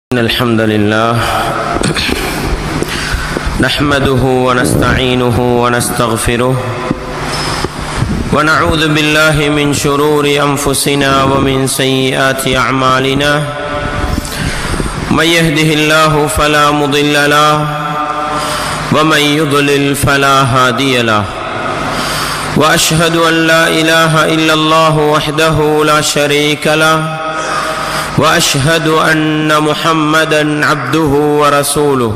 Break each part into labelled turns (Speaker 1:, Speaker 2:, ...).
Speaker 1: إن الحمد لله نحمده ونستعينه ونستغفره ونعوذ بالله من شرور أنفسنا ومن سيئات أعمالنا من يهده الله فلا مضل له ومن يضلل فلا هادي له وأشهد أن لا إله إلا الله وحده لا شريك له واشهد ان محمدا عبده ورسوله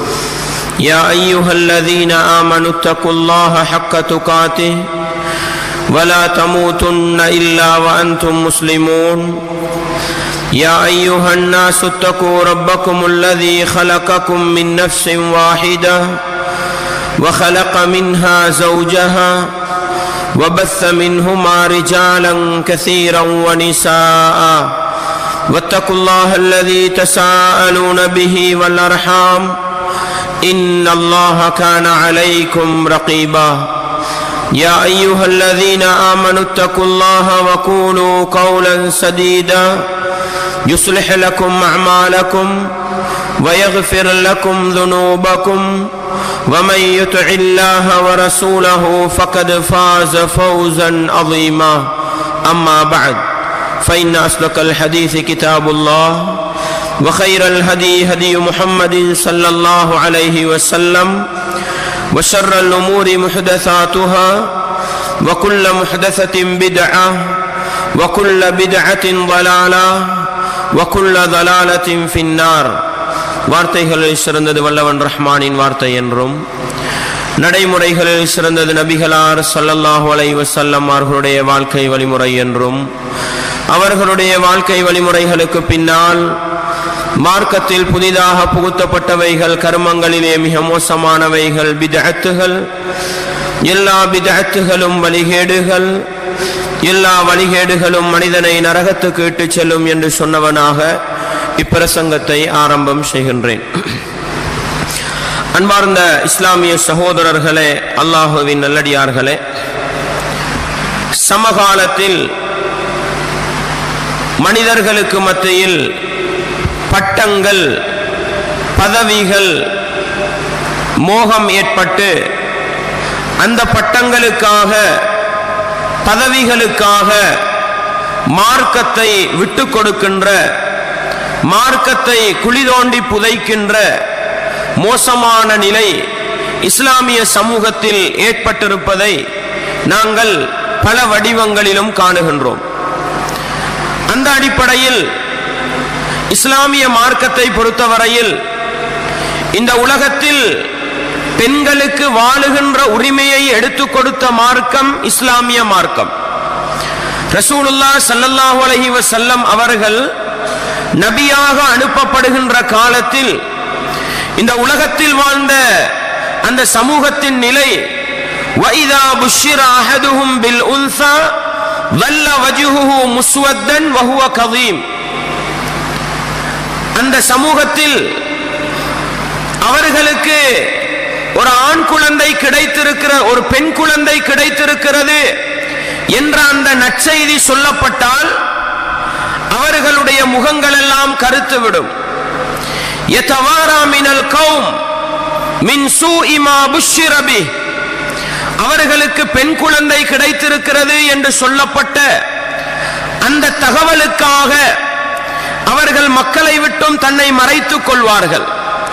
Speaker 1: يا ايها الذين امنوا اتقوا الله حق تقاته ولا تموتن الا وانتم مسلمون يا ايها الناس اتقوا ربكم الذي خلقكم من نفس واحده وخلق منها زوجها وبث منهما رجالا كثيرا ونساء واتقوا الله الذي تساءلون به والارحام ان الله كان عليكم رقيبا يا ايها الذين امنوا اتقوا الله وقولوا قولا سديدا يصلح لكم اعمالكم ويغفر لكم ذنوبكم ومن يطع الله ورسوله فقد فاز فوزا عظيما اما بعد فإن أصدق الحديث كتاب الله وخير الهدي هدي محمد صلى الله عليه وسلم وشر الأمور محدثاتها وكل محدثة بدعة وكل بدعة ضلالة وكل ضلالة في النار வார்த்தைகளில் சிறந்தது வல்லவன் ரஹ்மானின் வார்த்தை என்றும் நடைமுறைகளில் சிறந்தது நபிகளார் சல்லல்லாஹு அலை வசல்லம் அவர்களுடைய வாழ்க்கை வழிமுறை என்றும் அவர்களுடைய வாழ்க்கை வழிமுறைகளுக்கு பின்னால் மார்க்கத்தில் புதிதாக புகுத்தப்பட்டவைகள் கர்மங்களிலே மிக மோசமானவைகள் பிதஅத்துகள் எல்லா பிதஅத்துகளும் வழிகேடுகள் எல்லா வழிகேடுகளும் மனிதனை நரகத்துக்கு இட்டுச் செல்லும் என்று சொன்னவனாக இப்பிரசங்கத்தை ஆரம்பம் செய்கின்றேன் அன்பார்ந்த இஸ்லாமிய சகோதரர்களே அல்லாஹுவின் நல்லடியார்களே சமகாலத்தில் மனிதர்களுக்கு மத்தியில் பட்டங்கள் பதவிகள் மோகம் ஏற்பட்டு அந்த பட்டங்களுக்காக பதவிகளுக்காக மார்க்கத்தை விட்டு கொடுக்கின்ற மார்க்கத்தை குளிதோண்டி புதைக்கின்ற மோசமான நிலை இஸ்லாமிய சமூகத்தில் ஏற்பட்டிருப்பதை நாங்கள் பல வடிவங்களிலும் காணுகின்றோம் அந்த அடிப்படையில் இஸ்லாமிய மார்க்கத்தை பொறுத்தவரையில் இந்த உலகத்தில் பெண்களுக்கு வாழுகின்ற உரிமையை எடுத்துக் கொடுத்த மார்க்கம் இஸ்லாமிய மார்க்கம் ரசூலுல்லா சல்லல்லாஹு அலஹி வசல்லம் அவர்கள் நபியாக அனுப்பப்படுகின்ற காலத்தில் இந்த உலகத்தில் வாழ்ந்த அந்த சமூகத்தின் நிலை வைதா புஷிர அஹதுஹும் பில் உன்சா வல்ல வஜுஹு முஸ்வத்தன் வஹுவ கதீம் அந்த சமூகத்தில் அவர்களுக்கு ஒரு ஆண் குழந்தை கிடைத்திருக்கிற ஒரு பெண் குழந்தை கிடைத்திருக்கிறது என்ற அந்த நற்செய்தி சொல்லப்பட்டால் அவர்களுடைய முகங்கள் எல்லாம் கருத்துவிடும் மினல் கௌம் மின் சூ இமா புஷிரபி அவர்களுக்கு பெண் குழந்தை கிடைத்திருக்கிறது என்று சொல்லப்பட்ட அந்த தகவலுக்காக அவர்கள் மக்களை விட்டும் தன்னை மறைத்துக் கொள்வார்கள்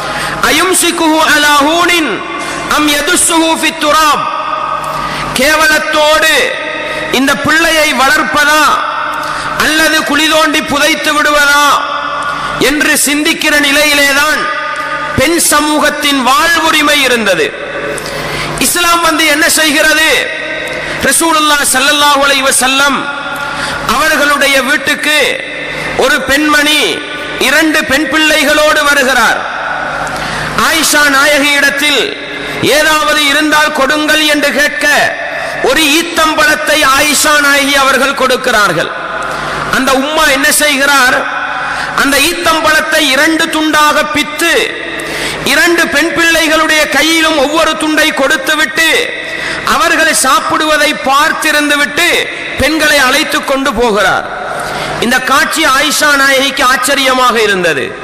Speaker 1: கேவலத்தோடு இந்த பிள்ளையை வளர்ப்பதா அல்லது குழி தோண்டி புதைத்து விடுவதா என்று சிந்திக்கிற நிலையிலேதான் பெண் சமூகத்தின் வாழ்வுரிமை இருந்தது இஸ்லாம் வந்து என்ன செய்கிறது ரசூலுல்லா சல்லல்லாஹு அலைஹி வஸல்லம் அவர்களுடைய வீட்டுக்கு ஒரு பெண்மணி இரண்டு பெண் பிள்ளைகளோடு வருகிறார் ஆயிஷா நாயகியிடத்தில் ஏதாவது இருந்தால் கொடுங்கள் என்று கேட்க ஒரு ஈத்தம்பழத்தை ஆயிஷா நாயகி அவர்கள் கொடுக்கிறார்கள் அந்த உம்மா என்ன செய்கிறார் அந்த ஈத்தம்பழத்தை இரண்டு துண்டாக பித்து இரண்டு பெண் பிள்ளைகளுடைய கையிலும் ஒவ்வொரு துண்டை கொடுத்து விட்டு அவர்களை சாப்பிடுவதை பார்த்திருந்து விட்டு பெண்களை அழைத்துக் கொண்டு போகிறார் இந்த காட்சி ஆயிஷா நாயகிக்கு ஆச்சரியமாக இருந்தது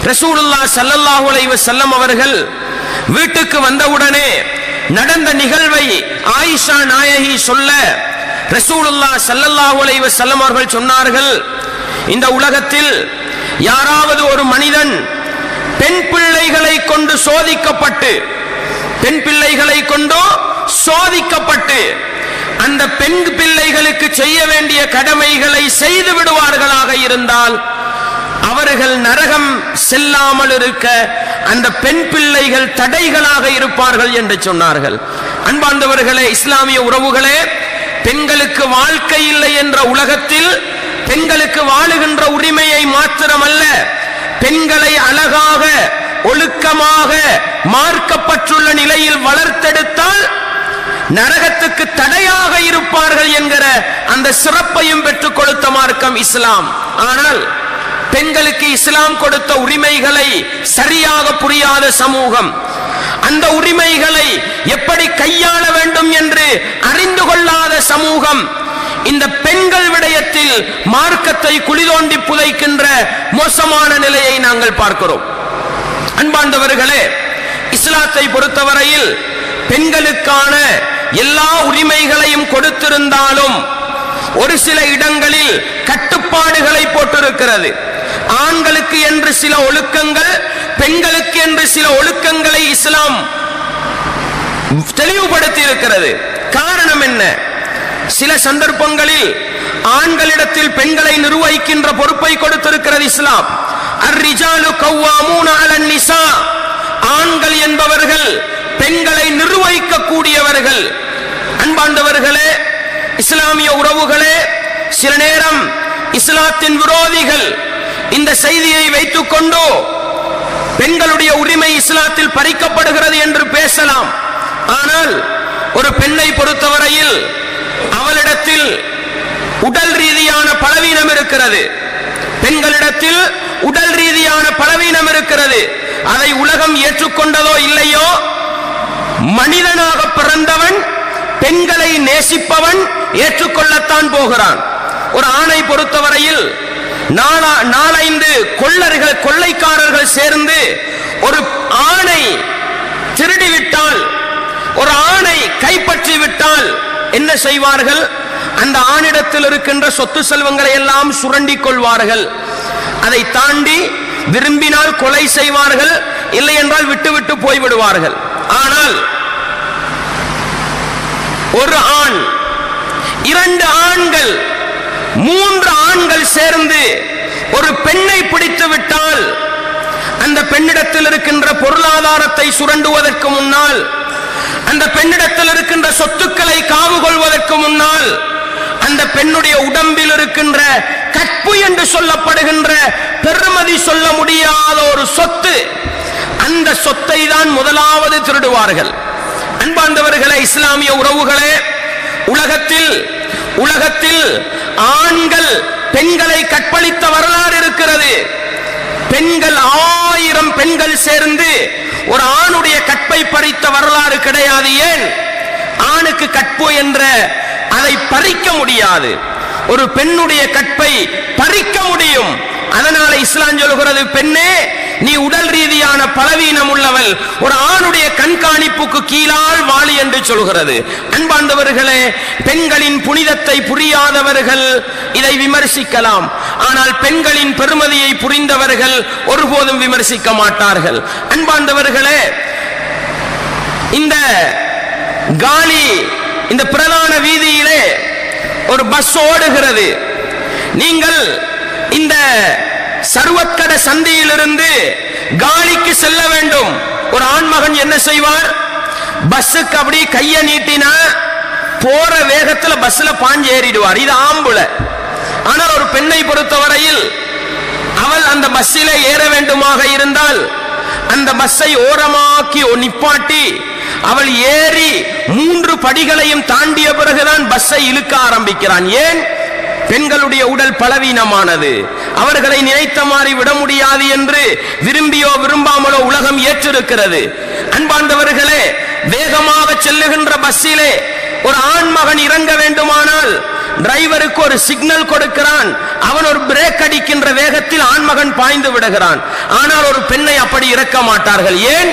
Speaker 1: ரசூலுல்லா ஸல்லல்லாஹு அலைஹி வஸல்லம் அவர்கள் வீட்டுக்கு வந்தவுடனே நடந்த நிகழ்வை ஆயிஷா நாயகி சொல்ல ரசூலுல்லா ஸல்லல்லாஹு அலைஹி வஸல்லம் அவர்கள் சொன்னார்கள் இந்த உலகத்தில் யாராவது ஒரு மனிதன் பெண் பிள்ளைகளை கொண்டு சோதிக்கப்பட்டு பெண் பிள்ளைகளை கொண்டு சோதிக்கப்பட்டு அந்த பெண் பிள்ளைகளுக்கு செய்ய வேண்டிய கடமைகளை செய்து விடுவார்களாக இருந்தால் அவர்கள் நரகம் செல்லாமல் இருக்க அந்த பெண் பிள்ளைகள் தடைகளாக இருப்பார்கள் என்று சொன்னார்கள் அன்பார்ந்தவர்களே இஸ்லாமிய உறவுகளே பெண்களுக்கு வாழ்க்கை இல்லை என்ற உலகத்தில் பெண்களுக்கு வாழுகின்ற உரிமையை மாத்திரமல்ல பெண்களை அழகாக ஒழுக்கமாக மார்க்கப்பட்டுள்ள நிலையில் வளர்த்தெடுத்தால் நரகத்துக்கு தடையாக இருப்பார்கள் என்கிற அந்த சிறப்பையும் பெற்றுக் கொடுத்த மார்க்கம் இஸ்லாம் ஆனால் பெண்களுக்கு இஸ்லாம் கொடுத்த உரிமைகளை சரியாக புரியாத சமூகம் அந்த உரிமைகளை எப்படி கையாள வேண்டும் என்று அறிந்து கொள்ளாத சமூகம் இந்த பெண்கள் விடயத்தில் மார்க்கத்தை குளிதோண்டி புதைக்கின்ற மோசமான நிலையை நாங்கள் பார்க்கிறோம் அன்பாண்டவர்களே இஸ்லாத்தை பொறுத்தவரையில் பெண்களுக்கான எல்லா உரிமைகளையும் கொடுத்திருந்தாலும் ஒரு சில இடங்களில் கட்டுப்பாடுகளை போட்டிருக்கிறது ஆண்களுக்கு என்று சில ஒழுக்கங்கள் பெண்களுக்கு என்று சில ஒழுக்கங்களை இஸ்லாம் தெளிவுபடுத்தி இருக்கிறது காரணம் என்ன சில சந்தர்ப்பங்களில் ஆண்களிடத்தில் பெண்களை நிர்வகிக்கின்ற பொறுப்பை கொடுத்திருக்கிறது இஸ்லாம் அர்ரிஜாலு கவ்வாமூன அலன் நிசா ஆண்கள் என்பவர்கள் பெண்களை நிர்வகிக்க கூடியவர்கள் அன்பாண்டவர்களே இஸ்லாமிய உறவுகளே சில நேரம் இஸ்லாத்தின் விரோதிகள் இந்த செய்தியை வைத்துக் கொண்டு பெண்களுடைய உரிமை இஸ்லாத்தில் பறிக்கப்படுகிறது என்று பேசலாம் ஆனால் ஒரு பெண்ணை பொறுத்தவரையில் அவளிடத்தில் உடல் ரீதியான பலவீனம் இருக்கிறது பெண்களிடத்தில் உடல் ரீதியான பலவீனம் இருக்கிறது அதை உலகம் ஏற்றுக்கொண்டதோ இல்லையோ மனிதனாக பிறந்தவன் பெண்களை நேசிப்பவன் ஏற்றுக்கொள்ளத்தான் போகிறான் ஒரு ஆணை பொறுத்தவரையில் நாலா நாலைந்து கொள்ளர்கள் கொள்ளைக்காரர்கள் சேர்ந்து ஒரு ஆணை திருடிவிட்டால் ஒரு ஆணை கைப்பற்றி விட்டால் என்ன செய்வார்கள் அந்த ஆணிடத்தில் இருக்கின்ற சொத்து செல்வங்களை எல்லாம் சுரண்டிக் கொள்வார்கள் அதை தாண்டி விரும்பினால் கொலை செய்வார்கள் இல்லை என்றால் விட்டுவிட்டு போய்விடுவார்கள் ஆனால் ஒரு ஆண் இரண்டு ஆண்கள் மூன்று ஆண்கள் சேர்ந்து ஒரு பெண்ணை பிடித்து விட்டால் அந்த பெண்ணிடத்தில் இருக்கின்ற பொருளாதாரத்தை சுரண்டுவதற்கு முன்னால் அந்த பெண்ணிடத்தில் இருக்கின்ற சொத்துக்களை காவு கொள்வதற்கு முன்னால் அந்த பெண்ணுடைய உடம்பில் இருக்கின்ற கற்பு என்று சொல்லப்படுகின்ற பெருமதி சொல்ல முடியாத ஒரு சொத்து அந்த சொத்தை தான் முதலாவது திருடுவார்கள் அன்பார்ந்தவர்களே இஸ்லாமிய உறவுகளே உலகத்தில் உலகத்தில் ஆண்கள் பெண்களை கற்பழித்த வரலாறு இருக்கிறது பெண்கள் ஆயிரம் பெண்கள் சேர்ந்து ஒரு ஆணுடைய கற்பை பறித்த வரலாறு கிடையாது ஏன் ஆணுக்கு கற்பு என்ற அதை பறிக்க முடியாது ஒரு பெண்ணுடைய கற்பை பறிக்க முடியும் அதனால இஸ்லாம் சொல்கிறது பெண்ணே நீ உடல் ரீதியான பலவீனம் உள்ளவள் ஒரு ஆணுடைய கண்காணிப்புக்கு கீழால் வாழி என்று சொல்கிறது அன்பாண்டவர்களே பெண்களின் புனிதத்தை புரியாதவர்கள் இதை விமர்சிக்கலாம் ஆனால் பெண்களின் பெருமதியை புரிந்தவர்கள் ஒருபோதும் விமர்சிக்க மாட்டார்கள் அன்பாண்டவர்களே இந்த காலி இந்த பிரதான வீதியிலே ஒரு பஸ் ஓடுகிறது நீங்கள் இந்த சர்வக்கட சந்தியிலிருந்து காலிக்கு செல்ல வேண்டும் ஒரு ஆண்மகன் என்ன செய்வார் பஸ்ஸுக்கு அப்படி கைய நீட்டினா போற வேகத்துல பஸ்ல பாஞ்சு ஏறிடுவார் இது ஆம்புல ஆனால் ஒரு பெண்ணை பொறுத்தவரையில் அவள் அந்த பஸ்ஸிலே ஏற வேண்டுமாக இருந்தால் அந்த பஸ்ஸை ஓரமாக்கி நிப்பாட்டி அவள் ஏறி மூன்று படிகளையும் தாண்டிய பிறகுதான் பஸ்ஸை இழுக்க ஆரம்பிக்கிறான் ஏன் பெண்களுடைய உடல் பலவீனமானது அவர்களை நினைத்த மாதிரி விட முடியாது என்று விரும்பியோ விரும்பாமலோ உலகம் ஏற்றிருக்கிறது அன்பார்ந்தவர்களே வேகமாக செல்லுகின்ற பஸ்ஸிலே ஒரு ஆண்மகன் இறங்க வேண்டுமானால் டிரைவருக்கு ஒரு சிக்னல் கொடுக்கிறான் அவன் ஒரு பிரேக் அடிக்கின்ற வேகத்தில் ஆண்மகன் பாய்ந்து விடுகிறான் ஆனால் ஒரு பெண்ணை அப்படி இறக்க மாட்டார்கள் ஏன்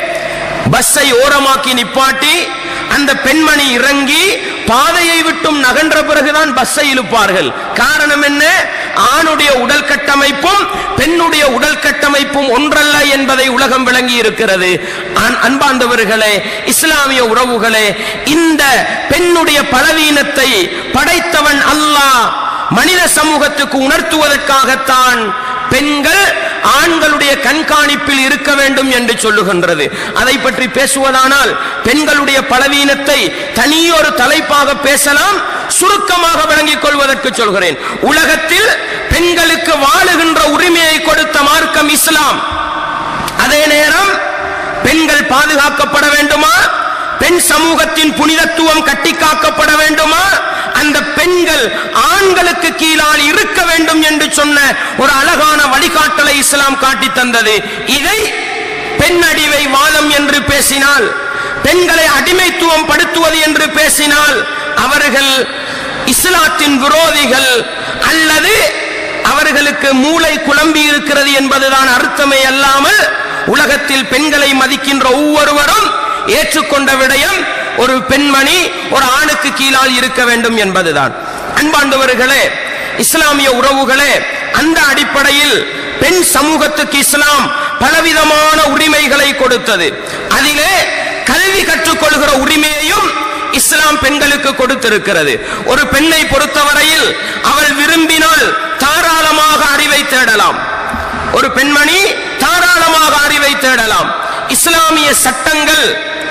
Speaker 1: பஸ்ஸை ஓரமாக்கி நிப்பாட்டி அந்த பெண்மணி இறங்கி பாதையை விட்டும் நகன்ற பிறகுதான் பஸ்ஸை இழுப்பார்கள் காரணம் என்ன ஆணுடைய உடல் கட்டமைப்பும் பெண்ணுடைய உடல் கட்டமைப்பும் ஒன்றல்ல என்பதை உலகம் விளங்கி இருக்கிறது அன்- அன்பார்ந்தவர்களே இஸ்லாமிய உறவுகளே இந்த பெண்ணுடைய பலவீனத்தை படைத்தவன் அல்லாஹ் மனித சமூகத்துக்கு உணர்த்துவதற்காகத்தான் பெண்கள் ஆண்களுடைய கண்காணிப்பில் இருக்க வேண்டும் என்று சொல்லுகின்றது அதை பற்றி பேசுவதானால் பெண்களுடைய பலவீனத்தை தனியொரு தலைப்பாக பேசலாம் சுருக்கமாக விளங்கிக் கொள்வதற்கு சொல்கிறேன் உலகத்தில் பெண்களுக்கு வாழுகின்ற உரிமையை கொடுத்த மார்க்கம் இஸ்லாம் அதே நேரம் பெண்கள் பாதுகாக்கப்பட வேண்டுமா பெண் சமூகத்தின் புனிதத்துவம் கட்டி காக்கப்பட வேண்டுமா அந்த பெண்கள் ஆண்களுக்கு கீழால் இருக்க வேண்டும் என்று சொன்ன ஒரு அழகான வழிகாட்டலை இஸ்லாம் காட்டி தந்தது இதை பெண் அடிவை வாதம் என்று பேசினால் பெண்களை அடிமைத்துவம் படுத்துவது என்று பேசினால் அவர்கள் இஸ்லாத்தின் விரோதிகள் அல்லது அவர்களுக்கு மூளை குழம்பி இருக்கிறது என்பதுதான் அர்த்தமே அல்லாமல் உலகத்தில் பெண்களை மதிக்கின்ற ஒவ்வொருவரும் ஏற்றுக்கொண்ட விடயம் ஒரு பெண்மணி ஒரு ஆணுக்கு கீழால் இருக்க வேண்டும் என்பதுதான் அன்பாண்டவர்களே இஸ்லாமிய உறவுகளே அந்த அடிப்படையில் பெண் சமூகத்துக்கு இஸ்லாம் பலவிதமான உரிமைகளை கொடுத்தது அதிலே கல்வி கற்றுக்கொள்கிற உரிமையையும் இஸ்லாம் பெண்களுக்கு கொடுத்திருக்கிறது ஒரு பெண்ணை பொறுத்தவரையில் அவள் விரும்பினால் தாராளமாக அறிவை தேடலாம் ஒரு பெண்மணி தாராளமாக அறிவை தேடலாம் இஸ்லாமிய சட்டங்கள்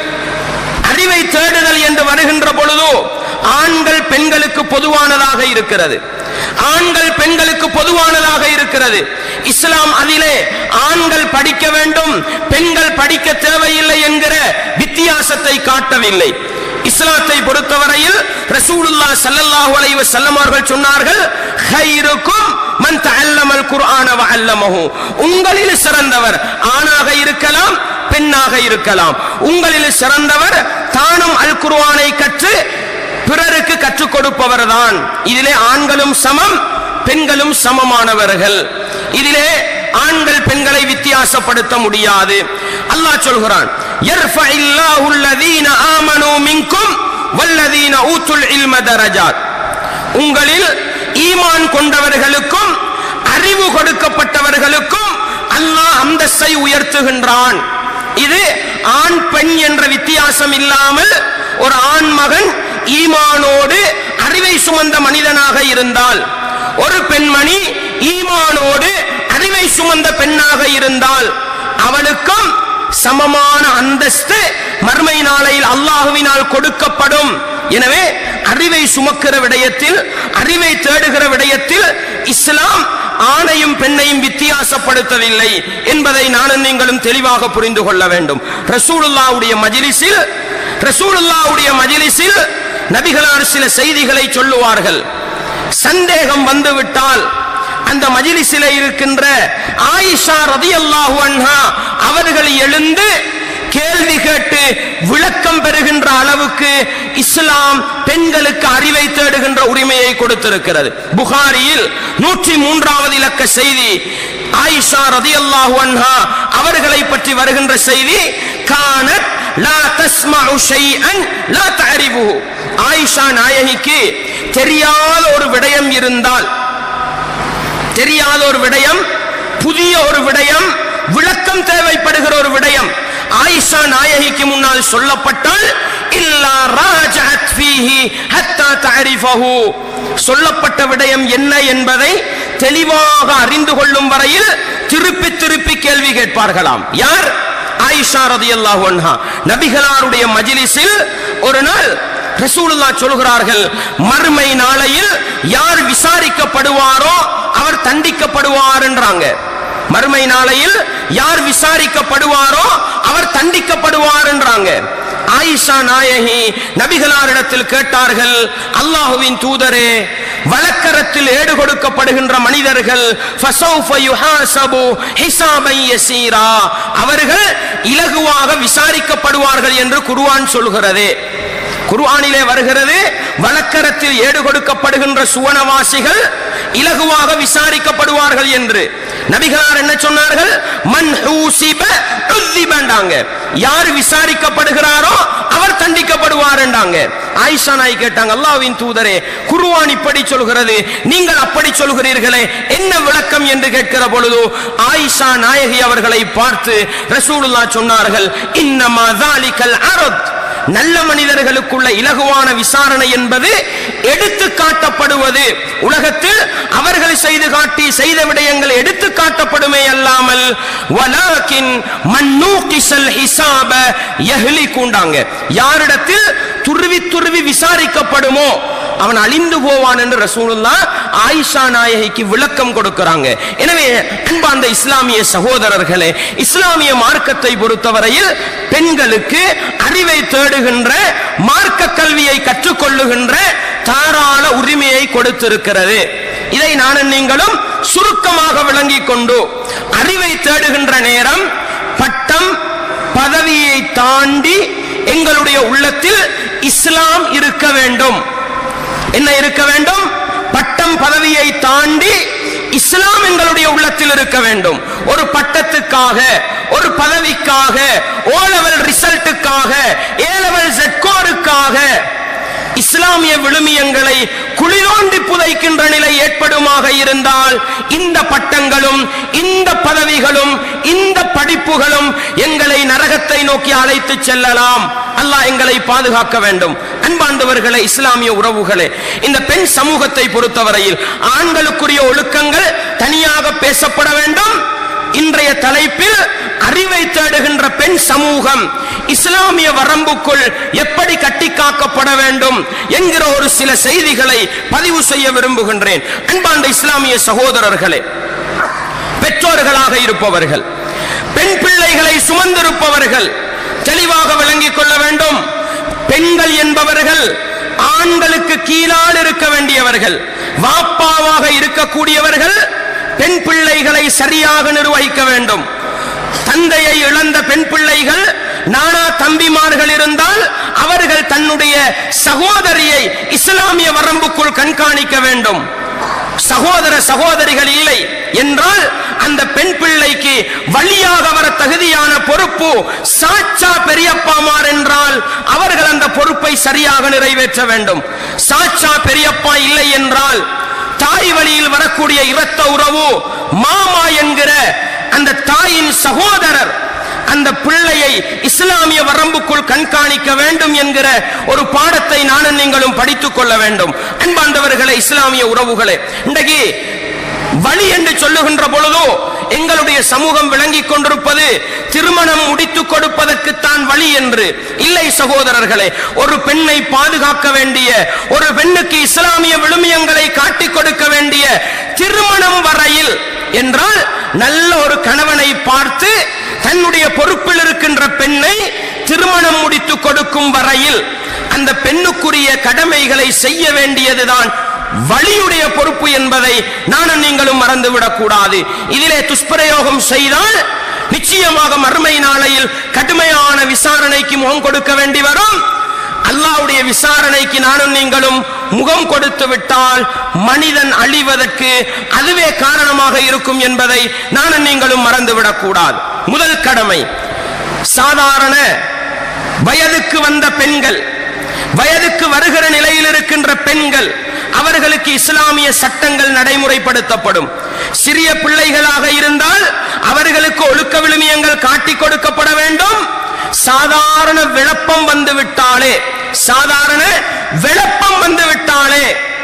Speaker 1: அறிவை தேடுதல் என்று வருகின்ற பொழுது ஆண்கள் பெண்களுக்கு பொதுவானதாக இருக்கிறது ஆண்கள் பெண்களுக்கு பொதுவானதாக இருக்கிறது இஸ்லாம் அதிலே ஆண்கள் படிக்க வேண்டும் பெண்கள் படிக்க தேவையில்லை என்கிற வித்தியாசத்தை காட்டவில்லை இஸ்லாத்தை பொறுத்தவரையில் ரசூலுல்லாஹ் ஸல்லல்லாஹு அலைஹி வஸல்லம் அவர்கள் சொன்னார்கள் ஹைருக்கும் மன் தஅல்லமல் குர்ஆன வ அல்லமஹு உங்களில் சிறந்தவர் ஆணாக இருக்கலாம் பெண்ணாக இருக்கலாம் உங்களில் சிறந்தவர் தானும் அல் குர்ஆனை கற்று பிறருக்கு கற்றுக் கொடுப்பவர் தான் இதிலே ஆண்களும் சமம் பெண்களும் சமமானவர்கள் இதிலே ஆண்கள் பெண்களை வித்தியாசப்படுத்த முடியாது அல்லாஹ் சொல்கிறான் யர்ஃபஇல்லாஹு அல்லதீன ஆமனூ மின்கும் வல்லதீன ஊத்துல் இல்ம தரஜாத் உங்களில் ஈமான் கொண்டவர்களுக்கும் அறிவு கொடுக்கப்பட்டவர்களுக்கும் அல்லாஹ் அந்தஸ்தை உயர்த்துகின்றான் இது ஆண் பெண் என்ற வித்தியாசம் இல்லாமல் ஒரு ஆண் மகன் ஈமானோடு அறிவை சுமந்த மனிதனாக இருந்தால் ஒரு பெண்மணி ஈமானோடு அறிவை சுமந்த பெண்ணாக இருந்தால் அவளுக்கும் சமமான அந்தஸ்து மர்மை நாளையில் அல்லாஹுவினால் கொடுக்கப்படும் எனவே அறிவை சுமக்கிற விடயத்தில் அறிவை தேடுகிற விடயத்தில் இஸ்லாம் ஆணையும் பெண்ணையும் வித்தியாசப்படுத்தவில்லை என்பதை நானும் நீங்களும் தெளிவாக புரிந்து கொள்ள வேண்டும் ரசூலுல்லாவுடைய மஜிலிஸில் ரசூலுல்லாவுடைய மஜிலிஸில் நபிகளார் சில செய்திகளை சொல்லுவார்கள் சந்தேகம் வந்துவிட்டால் அந்த மஜிலிஸிலே இருக்கின்ற ஆயிஷா ரதியல்லாஹு அன்ஹா அவர்கள் எழுந்து கேள்வி கேட்டு விளக்கம் பெறுகின்ற அளவுக்கு இஸ்லாம் பெண்களுக்கு அறிவை தேடுகின்ற உரிமையை கொடுத்திருக்கிறது புகாரியில் நூற்றி மூன்றாவது இலக்க செய்தி ஆயிஷா ரதியல்லாஹு அன்ஹா அவர்களை பற்றி வருகின்ற செய்தி கானத் லா தஸ்மஉ ஷைஅன் லா தஅரிஃபுஹு ஆயிஷா நாயகிக்கு தெரியாத ஒரு விடயம் இருந்தால் தெரியாத ஒரு விடயம் புதிய ஒரு விடயம் விளக்கம் தேவைப்படுகிற ஒரு விடயம் ஆயிஷா நாயகிக்கு முன்னால் சொல்லப்பட்டால் இல்லா ராஜஅத் ஃபீஹி ஹத்தா தஅரிஃபஹு சொல்லப்பட்ட விடயம் என்ன என்பதை தெளிவாக அறிந்து கொள்ளும் வரையில் திருப்பி திருப்பி கேள்வி கேட்பார்களாம் யார் ஆயிஷா ரதியல்லாஹு அன்ஹா நபிகளாருடைய மஜ்லிஸில் ஒரு நாள் ரசூலுல்லாஹ் சொல்கிறார்கள் மறுமை நாளையில் யார் விசாரிக்கப்படுவாரோ அவர் தண்டிக்கப்படுவார் என்றாங்க மறுமை நாளையில் யார் விசாரிக்கப்படுவாரோ அவர் தண்டிக்கப்படுவார் என்றாங்க ஆயிஷா நாயகி நபிகளாரிடத்தில் கேட்டார்கள் அல்லாஹுவின் தூதரே வழக்கரத்தில் ஏடு கொடுக்கப்படுகின்ற மனிதர்கள் ஃபஸௌஃப யுஹாஸபு ஹிஸாபன் யஸீரா அவர்கள் இலகுவாக விசாரிக்கப்படுவார்கள் என்று குர்ஆன் சொல்கிறது குர்ஆனிலே வருகிறது வழக்கரத்தில் ஏடு கொடுக்கப்படுகின்ற சுவனவாசிகள் இலகுவாக விசாரிக்கப்படுவார்கள் என்று நபிகளார் என்ன சொன்னார்கள் மன் ஹூசிப உத்திபண்டாங்க யார் விசாரிக்கப்படுகிறாரோ அவர் தண்டிக்கப்படுவார் என்றாங்க ஆயிஷா நாய் கேட்டாங்க அல்லாஹ்வின் தூதரே குர்ஆன் இப்படி சொல்கிறது நீங்கள் அப்படி சொல்கிறீர்களே என்ன விளக்கம் என்று கேட்கிற பொழுது ஆயிஷா நாயகி அவர்களை பார்த்து ரசூலுல்லாஹ் சொன்னார்கள் இன்னமா தாலிகல் அரத் நல்ல மனிதர்களுக்குள்ள இலகுவான விசாரணை என்பது எடுத்து காட்டப்படுவது உலகத்தில் அவர்கள் செய்து காட்டி செய்த விடயங்கள் எடுத்து காட்டப்படுமே அல்லாமல் வலாக்கின் மன்னூகிசல் ஹிசாப யஹ்லி கூண்டாங்க யாரிடத்தில் துருவி துருவி விசாரிக்கப்படுமோ அவன் அழிந்து போவான் என்று ரசூலுல்லா ஆயிஷா நாயகிக்கு விளக்கம் கொடுக்கிறாங்க எனவே அன்பார்ந்த இஸ்லாமிய சகோதரர்களே இஸ்லாமிய மார்க்கத்தை பொறுத்தவரையில் பெண்களுக்கு அறிவை தேடுகின்ற மார்க்க கல்வியை கற்றுக்கொள்ளுகின்ற தாராள உரிமையை கொடுத்திருக்கிறது இதை நானும் நீங்களும் சுருக்கமாக விளங்கிக் கொண்டு அறிவை தேடுகின்ற நேரம் பட்டம் பதவியை தாண்டி எங்களுடைய உள்ளத்தில் இஸ்லாம் இருக்க வேண்டும் என்ன இருக்க வேண்டும் பட்டம் பதவியை தாண்டி இஸ்லாம் எங்களுடைய உள்ளத்தில் இருக்க வேண்டும் ஒரு பட்டத்துக்காக ஒரு பதவிக்காக ஓ லெவல் ரிசல்ட்டுக்காக ஏ லெவல் செட்கோருக்காக இஸ்லாமிய விழுமியங்களை குளிரோண்டி புதைக்கின்ற நிலை ஏற்படுமாக இருந்தால் இந்த பட்டங்களும் இந்த பதவிகளும் இந்த படிப்புகளும் எங்களை நரகத்தை நோக்கி அழைத்து செல்லலாம் அல்லாஹ் எங்களை பாதுகாக்க வேண்டும் அன்பாண்டவர்களே இஸ்லாமிய உறவுகளே இந்த பெண் சமூகத்தை பொறுத்தவரையில் ஆண்களுக்குரிய ஒழுக்கங்கள் தனியாக பேசப்பட வேண்டும் இன்றைய தலைப்பில் அறிவை தேடுகின்ற பெண் சமூகம் இஸ்லாமிய வரம்புக்குள் எப்படி கட்டி காக்கப்பட வேண்டும் என்கிற ஒரு சில செய்திகளை பதிவு செய்ய விரும்புகின்றேன் அன்பாண்ட இஸ்லாமிய சகோதரர்களே பெற்றோர்களாக இருப்பவர்கள் பெண் பிள்ளைகளை சுமந்திருப்பவர்கள் தெளிவாக விளங்கிக் கொள்ள வேண்டும் பெண்கள் என்பவர்கள் ஆண்களுக்கு கீழால் இருக்க வேண்டியவர்கள் வாப்பாவாக இருக்கக்கூடியவர்கள் பெண் பிள்ளைகளை சரியாக நிர்வகிக்க வேண்டும் தந்தையை இழந்த பெண் பிள்ளைகள் நானா தம்பிமார்கள் இருந்தால் அவர்கள் தன்னுடைய சகோதரியை இஸ்லாமிய வரம்புக்குள் கண்காணிக்க வேண்டும் சகோதர சகோதரிகள் இல்லை என்றால் அந்த பெண் பிள்ளைக்கு வழியாக வர தகுதியான பொறுப்பு சாச்சா பெரியப்பாமார் என்றால் அவர்கள் அந்த பொறுப்பை சரியாக நிறைவேற்ற வேண்டும் சாச்சா பெரியப்பா இல்லை என்றால் தாய் வழியில் வரக்கூடிய இரத்த உறவு மாமா என்கிற அந்த தாயின் சகோதரர் அந்த பிள்ளையை இஸ்லாமிய வரம்புக்குள் கண்காணிக்க வேண்டும் என்கிற ஒரு பாடத்தை நானும் நீங்களும் படித்துக் கொள்ள வேண்டும் அன்பாண்டவர்களே இஸ்லாமிய உறவுகளே இன்றைக்கு வழி என்று சொல்லுகின்ற பொழுதோ எங்களுடைய சமூகம் விளங்கிக் கொண்டிருப்பது திருமணம் முடித்துக் கொடுப்பதற்குத்தான் வழி என்று இல்லை சகோதரர்களே ஒரு பெண்ணை பாதுகாக்க வேண்டிய ஒரு பெண்ணுக்கு இஸ்லாமிய விழுமியங்களை காட்டிக் கொடுக்க வேண்டிய திருமணம் வரையில் என்றால் நல்ல ஒரு கணவனை பார்த்து தன்னுடைய பொறுப்பில் இருக்கின்ற பெண்ணை திருமணம் முடித்து கொடுக்கும் வரையில் அந்த பெண்ணுக்குரிய கடமைகளை செய்ய வேண்டியதுதான் வழியுடைய பொறுப்பு என்பதை நானும் நீங்களும் மறந்துவிடக் கூடாது இதிலே துஷ்பிரயோகம் செய்தால் நிச்சயமாக மறுமை நாளையில் கடுமையான விசாரணைக்கு முகம் கொடுக்க வேண்டி வரும் அல்லாவுடைய விசாரணைக்கு நானும் நீங்களும் முகம் கொடுத்து விட்டால் மனிதன் அழிவதற்கு அதுவே காரணமாக இருக்கும் என்பதை நானும் நீங்களும் மறந்துவிடக் கூடாது முதல் கடமை சாதாரண வயதுக்கு வந்த பெண்கள் வயதுக்கு வருகிற நிலையில் இருக்கின்ற பெண்கள் அவர்களுக்கு இஸ்லாமிய சட்டங்கள் நடைமுறைப்படுத்தப்படும் சிறிய பிள்ளைகளாக இருந்தால் அவர்களுக்கு ஒழுக்க விழுமியங்கள் காட்டிக் கொடுக்கப்பட வேண்டும் சாதாரண விளப்பம் வந்து விட்டாலே சாதாரண விளப்பம் வந்து விட்டாலே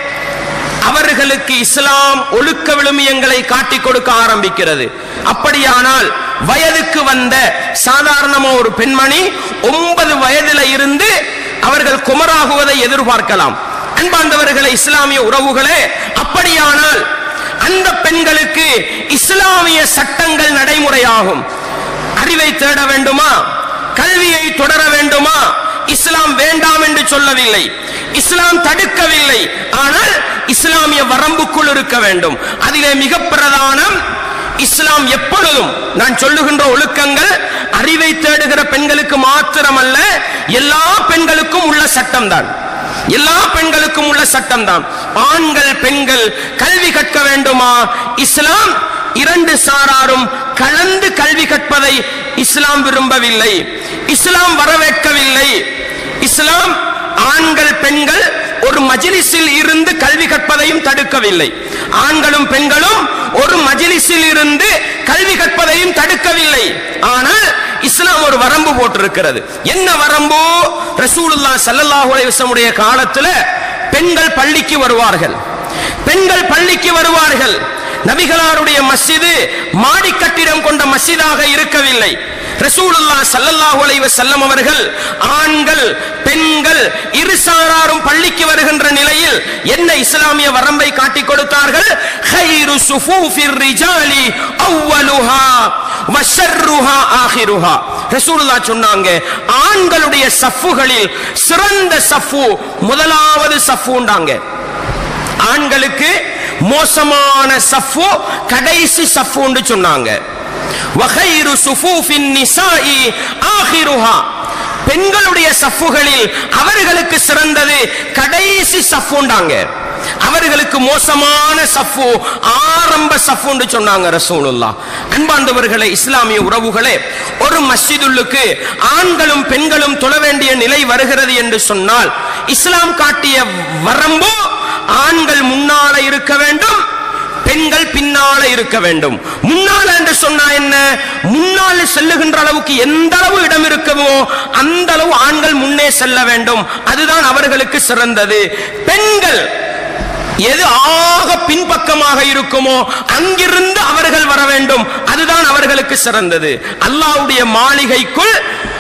Speaker 1: அவர்களுக்கு இஸ்லாம் ஒழுக்க விழுமியங்களை காட்டிக் கொடுக்க ஆரம்பிக்கிறது அப்படியானால் வயதுக்கு வந்த சாதாரணமா ஒரு பெண்மணி ஒன்பது வயதுல இருந்து அவர்கள் குமராகுவதை எதிர்பார்க்கலாம் அன்பாண்டவர்களே இஸ்லாமிய உறவுகளே அப்படியானால் அந்த பெண்களுக்கு இஸ்லாமிய சட்டங்கள் நடைமுறையாகும் அறிவை தேட வேண்டுமா கல்வியை தொடர வேண்டுமா இஸ்லாம் வேண்டாம் என்று சொல்லவில்லை இஸ்லாம் தடுக்கவில்லை ஆனால் இஸ்லாமிய வரம்புக்குள் இருக்க வேண்டும் அதிலே மிக பிரதானம் இஸ்லாம் எப்பொழுதும் நான் சொல்லுகின்ற ஒழுக்கங்கள் அறிவை தேடுகிற பெண்களுக்கு மாத்திரமல்ல எல்லா பெண்களுக்கும் உள்ள சட்டம் தான் எல்லா பெண்களுக்கும் உள்ள சட்டம் தான் ஆண்கள் பெண்கள் கல்வி கற்க வேண்டுமா இஸ்லாம் இரண்டு சாராரும் கலந்து கல்வி கற்பதை இஸ்லாம் விரும்பவில்லை இஸ்லாம் வரவேற்கவில்லை இஸ்லாம் ஆண்கள் பெண்கள் ஒரு மஜிலிஸில் இருந்து கல்வி கற்பதையும் தடுக்கவில்லை ஆண்களும் பெண்களும் ஒரு மஜிலிஸில் இருந்து கல்வி கற்பதையும் தடுக்கவில்லை ஆனால் இஸ்லாம் ஒரு வரம்பு போட்டிருக்கிறது என்ன வரம்பு ரசூலுல்லாஹ் ஸல்லல்லாஹு அலைஹி வஸல்லம் காலத்துல பெண்கள் பள்ளிக்கு வருவார்கள் பெண்கள் பள்ளிக்கு வருவார்கள் நபிகளாருடைய மஸ்ஜிது மாடி கட்டிடம் கொண்ட மஸ்ஜிதாக இருக்கவில்லை ரசூலுல்லாஹ் ஸல்லல்லாஹு அலைஹி வஸல்லம் அவர்கள் ஆண்கள் பெண்கள் இரு சாராரும் பள்ளிக்கு வருகின்ற நிலையில் என்ன இஸ்லாமிய வரம்பை காட்டிக் கொடுத்தார்கள் خير صفوف الرجال اولها وشرها اخرها ரசூலுல்லாஹ் சொன்னாங்க ஆண்களுடைய சஃப்புகளில் சிறந்த சஃப்பு முதலாவது சஃப்புண்டாங்க ஆண்களுக்கு மோசமான சஃப்பு கடைசி சஃப்புன்னு சொன்னாங்க வகைரு சுஃபூஃபின் நிசாஇ ஆகிருஹா பெண்களுடைய சஃப்புகளில் அவர்களுக்கு சிறந்தது கடைசி சஃப்புண்டாங்க அவர்களுக்கு மோசமான சஃப்பு ஆரம்ப சஃப்புன்னு சொன்னாங்க ரசூலுல்லா அன்பாண்டவர்களே இஸ்லாமிய உறவுகளே ஒரு மஸ்ஜிதுல்லுக்கு ஆண்களும் பெண்களும் தொழ வேண்டிய நிலை வருகிறது என்று சொன்னால் இஸ்லாம் காட்டிய வரம்பு ஆண்கள் முன்னால இருக்க வேண்டும் பெண்கள் பின்னால இருக்க வேண்டும் முன்னால என்று சொன்னா என்ன முன்னால செல்லுகின்ற அளவுக்கு எந்த அளவு இடம் இருக்குமோ அந்த அளவு ஆண்கள் முன்னே செல்ல வேண்டும் அதுதான் அவர்களுக்கு சிறந்தது பெண்கள் எது ஆக பின்பக்கமாக இருக்குமோ அங்கிருந்து அவர்கள் வர வேண்டும் அதுதான் அவர்களுக்கு சிறந்தது அல்லாஹ்வுடைய மாளிகைக்குள்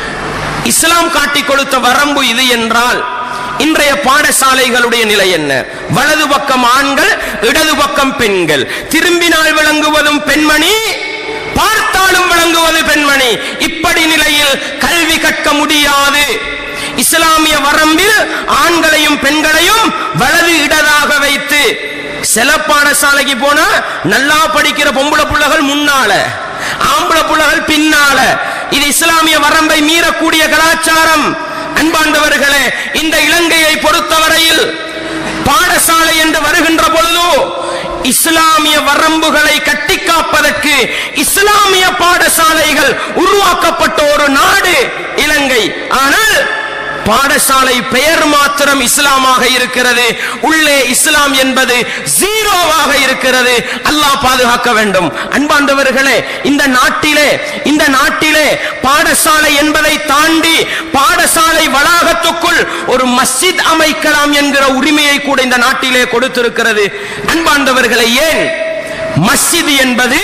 Speaker 1: இஸ்லாம் காட்டிக் கொடுத்த வரம்பு இது என்றால் இன்றைய பாடசாலைகளுடைய நிலை என்ன வலது பக்கம் ஆண்கள் இடது பக்கம் பெண்கள் திரும்பினால் விளங்குவதும் பெண்மணி பார்த்தாலும் விளங்குவது பெண்மணி இப்படி நிலையில் கல்வி கற்க முடியாது இஸ்லாமிய வரம்பில் ஆண்களையும் பெண்களையும் வலது இடதாக வைத்து சில பாடசாலைக்கு போனா நல்லா படிக்கிற பொம்பளை புள்ளகள் முன்னால ஆம்பளை புள்ளகள் பின்னால இது இஸ்லாமிய வரம்பை மீறக்கூடிய கலாச்சாரம் அன்பாண்டவர்களே இந்த இலங்கையை பொறுத்தவரையில் பாடசாலை என்று வருகின்ற பொழுது இஸ்லாமிய வரம்புகளை கட்டி காப்பதற்கு இஸ்லாமிய பாடசாலைகள் உருவாக்கப்பட்ட ஒரு நாடு இலங்கை ஆனால் பாடசாலை பெயர் மாத்திரம் இஸ்லாமாக இருக்கிறது உள்ளே இஸ்லாம் என்பது ஜீரோவாக இருக்கிறது அல்லாஹ் பாதுகாக்க வேண்டும் அன்பாண்டவர்களே இந்த நாட்டிலே இந்த நாட்டிலே பாடசாலை என்பதை தாண்டி பாடசாலை வளாகத்துக்குள் ஒரு மஸ்ஜித் அமைக்கலாம் என்கிற உரிமையை கூட இந்த நாட்டிலே கொடுத்திருக்கிறது அன்பாண்டவர்களே ஏன் மஸ்ஜித் என்பது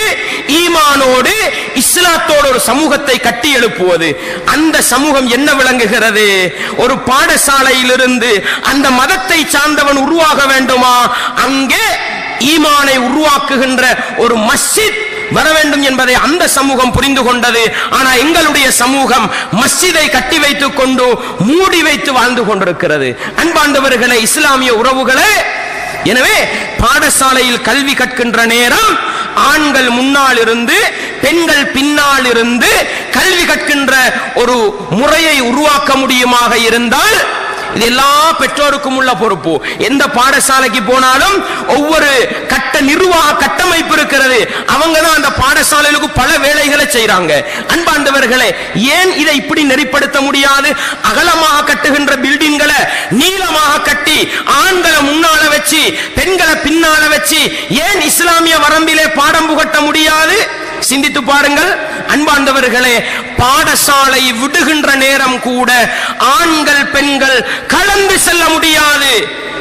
Speaker 1: ஈமானோடு இஸ்லாத்தோடு ஒரு சமூகத்தை கட்டி எழுப்புவது அந்த சமூகம் என்ன விளங்குகிறது ஒரு பாடசாலையிலிருந்து அந்த மதத்தை சார்ந்தவன் உருவாக வேண்டுமா அங்கே ஈமானை உருவாக்குகின்ற ஒரு மஸ்ஜித் வர வேண்டும் என்பதை அந்த சமூகம் புரிந்து கொண்டது ஆனா எங்களுடைய சமூகம் மஸ்ஜிதை கட்டி வைத்துக் கொண்டு மூடி வைத்து வாழ்ந்து கொண்டிருக்கிறது அன்பாண்டவர்களே இஸ்லாமிய உறவுகளே எனவே பாடசாலையில் கல்வி கற்கின்ற நேரம் ஆண்கள் முன்னால் இருந்து பெண்கள் பின்னால் இருந்து கல்வி கற்கின்ற ஒரு முறையை உருவாக்க முடியுமாக இருந்தால் இது எல்லா பெற்றோருக்கும் உள்ள பொறுப்பு எந்த பாடசாலைக்கு போனாலும் ஒவ்வொரு கட்ட நிர்வாக கட்டமைப்பு இருக்கிறது அவங்க தான் அந்த பாடசாலைகளுக்கு பல வேலைகளை செய்றாங்க அன்பாண்டவர்களே ஏன் இதை இப்படி நெறிப்படுத்த முடியாது அகலமாக கட்டுகின்ற பில்டிங்களை நீளமாக கட்டி ஆண்களை முன்னால வச்சு பெண்களை பின்னால வச்சு ஏன் இஸ்லாமிய வரம்பிலே பாடம் புகட்ட முடியாது சிந்தித்து பாருங்கள் அன்பாண்டவர்களே பாடசாலை விடுகின்ற நேரம் கூட ஆண்கள் பெண்கள் கலந்து செல்ல முடியாது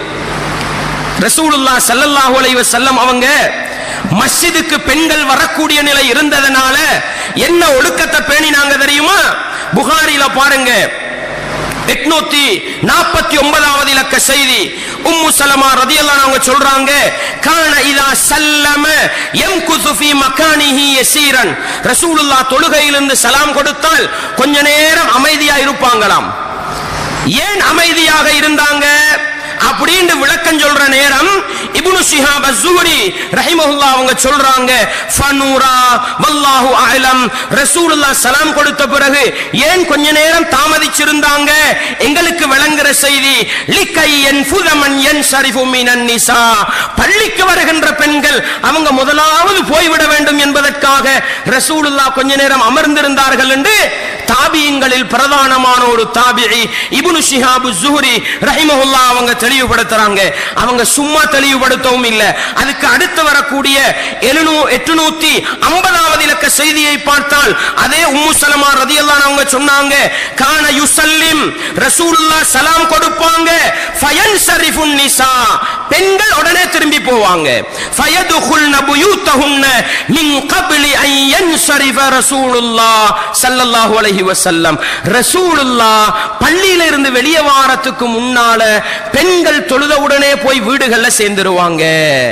Speaker 1: ரசூலுல்லா ஸல்லல்லாஹு அலைஹி வஸல்லம் அவங்க மஸ்ஜிதுக்கு பெண்கள் வரக்கூடிய நிலை இருந்ததனால என்ன ஒழுக்கத்தை பேணினாங்க தெரியுமா புகாரில பாருங்க எட்நூத்தி நாற்பத்தி ஒன்பதாவது இலக்க செய்தி உம்மு சலமா ரதியல்லாஹு அவங்க சொல்றாங்க கான இதா சல்லம யம்குது ஃபீ மகானிஹி யசீரன் ரசூலுல்லாஹ் தொழுகையிலிருந்து சலாம் கொடுத்தால் கொஞ்ச நேரம் அமைதியா இருப்பாங்களாம் ஏன் அமைதியாக இருந்தாங்க அப்படின்னு விளக்கம் சொல்ற நேரம் இப்னு ஷிஹாப் அஸ்-ஸுஹரி ரஹிமஹுல்லாஹ் அவங்க சொல்றாங்க ஃபனூரா வல்லாஹு அலம் ரசூலுல்லாஹ் சலாம் கொடுத்த பிறகு ஏன் கொஞ்ச நேரம் தாமதிச்சிருந்தாங்க எங்களுக்கு விளங்குற செய்தி லிக்கை யன்ஃபுத மன் யன்ஷரிஃபு மினன் நிசா பள்ளிக்கு வருகின்ற பெண்கள் அவங்க முதலாவது போய்விட வேண்டும் என்பதற்காக ரசூலுல்லாஹ் கொஞ்ச நேரம் அமர்ந்திருந்தார்கள் என்று தாபியங்களில் பிரதானமான ஒரு தாபிஇ இப்னு ஷிஹாப் ஸுஹரி ரஹிமஹுல்லாஹ் அவங்க தெளிவுபடுத்துறாங்க அவங்க சும்மா தெளிவுபடுத்தவும் இல்ல அதுக்கு அடுத்து வரக்கூடிய 850 ஐம்பதாவது இலக்க செய்தியை பார்த்தால் அதே உம்மு சலமா ரதியல்லாஹு அவங்க சொன்னாங்க கான யுசல்லிம் ரசூலுல்லாஹ் சலாம் கொடுப்பாங்க ஃபயன்சரிஃபுன் நிசா பெண்கள் உடனே திரும்பி போவாங்க ஃபயதுகுல்ன புயூத்தஹுன்ன மின் கப்லி அன் யன்சரிஃப ரசூலுல்லாஹ் ஸல்லல்லாஹு அலைஹி வஸல்லம் ரசூலுல்லாஹ் பள்ளியில இருந்து வெளியே வாரத்துக்கு முன்னால பெண்கள் தொழுத உடனே போய் வீடுகள்ல சேர்ந்துருவாங்க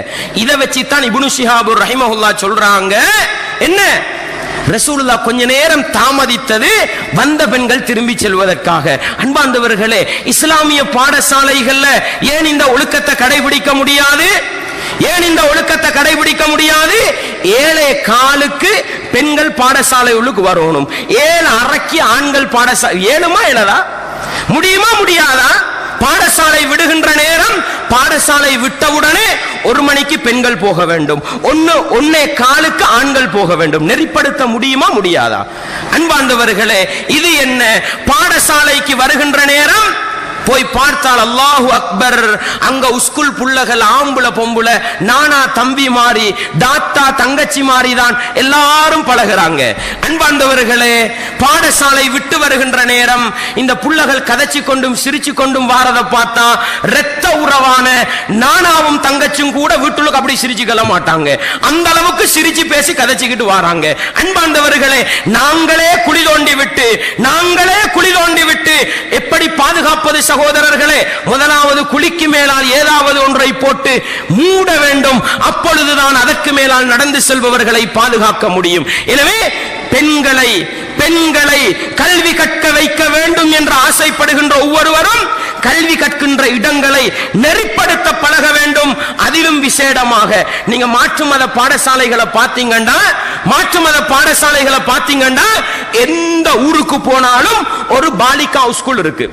Speaker 1: இத வச்சு தான் இப்னு ஷிஹாபுர் ரஹிமஹுல்லாஹ் சொல்றாங்க என்ன ரசூலுல்லா கொஞ்ச நேரம் தாமதித்தது வந்த பெண்கள் திரும்பி செல்வதற்காக அன்பார்ந்தவர்களே இஸ்லாமிய பாடசாலைகள்ல ஏன் இந்த ஒழுக்கத்தை கடைபிடிக்க முடியாது ஏன் இந்த ஒழுக்கத்தை கடைபிடிக்க முடியாது ஏழை காலுக்கு பெண்கள் பாடசாலை உள்ளுக்கு வரணும் ஏழு அரைக்கு ஆண்கள் பாடசாலை ஏழுமா ஏழதா முடியுமா முடியாதா பாடசாலை விடுகின்ற நேரம் பாடசாலை விட்டவுடனே ஒரு மணிக்கு பெண்கள் போக வேண்டும் ஒன்னு ஒன்னே காலுக்கு ஆண்கள் போக வேண்டும் நெறிப்படுத்த முடியுமா முடியாதா அன்பார்ந்தவர்களே இது என்ன பாடசாலைக்கு வருகின்ற நேரம் போய் பார்த்தால் அல்லாஹு அக்பர் அங்க உஸ்குல் புள்ளகள் ஆம்புல பொம்புல நானா தம்பி மாறி தாத்தா தங்கச்சி மாறி தான் எல்லாரும் பழகுறாங்க அன்பார்ந்தவர்களே பாடசாலை விட்டு வருகின்ற நேரம் இந்த புள்ளகள் கதைச்சு கொண்டும் சிரிச்சு கொண்டும் வாரத பார்த்தா இரத்த உறவான நானாவும் தங்கச்சும் கூட வீட்டுக்கு அப்படி சிரிச்சுக்கல மாட்டாங்க அந்த அளவுக்கு சிரிச்சு பேசி கதைச்சுக்கிட்டு வராங்க அன்பார்ந்தவர்களே நாங்களே குழி தோண்டி விட்டு நாங்களே குழி தோண்டி விட்டு எப்படி பாதுகாப்பது சகோதரர்களே முதலாவது குழிக்கு மேலால் ஏதாவது ஒன்றை போட்டு மூட வேண்டும் அப்பொழுதுதான் அதற்கு மேலால் நடந்து செல்பவர்களை பாதுகாக்க முடியும் எனவே பெண்களை பெண்களை கல்வி கற்க வைக்க வேண்டும் என்று ஆசைப்படுகின்ற ஒவ்வொருவரும் கல்வி கற்கின்ற இடங்களை நெறிப்படுத்த பழக வேண்டும் அதிலும் விசேடமாக நீங்க மாற்று மத பாடசாலைகளை பார்த்தீங்கன்னா மாற்று மத பாடசாலைகளை பார்த்தீங்கன்னா எந்த ஊருக்கு போனாலும் ஒரு பாலிகா ஸ்கூல் இருக்கு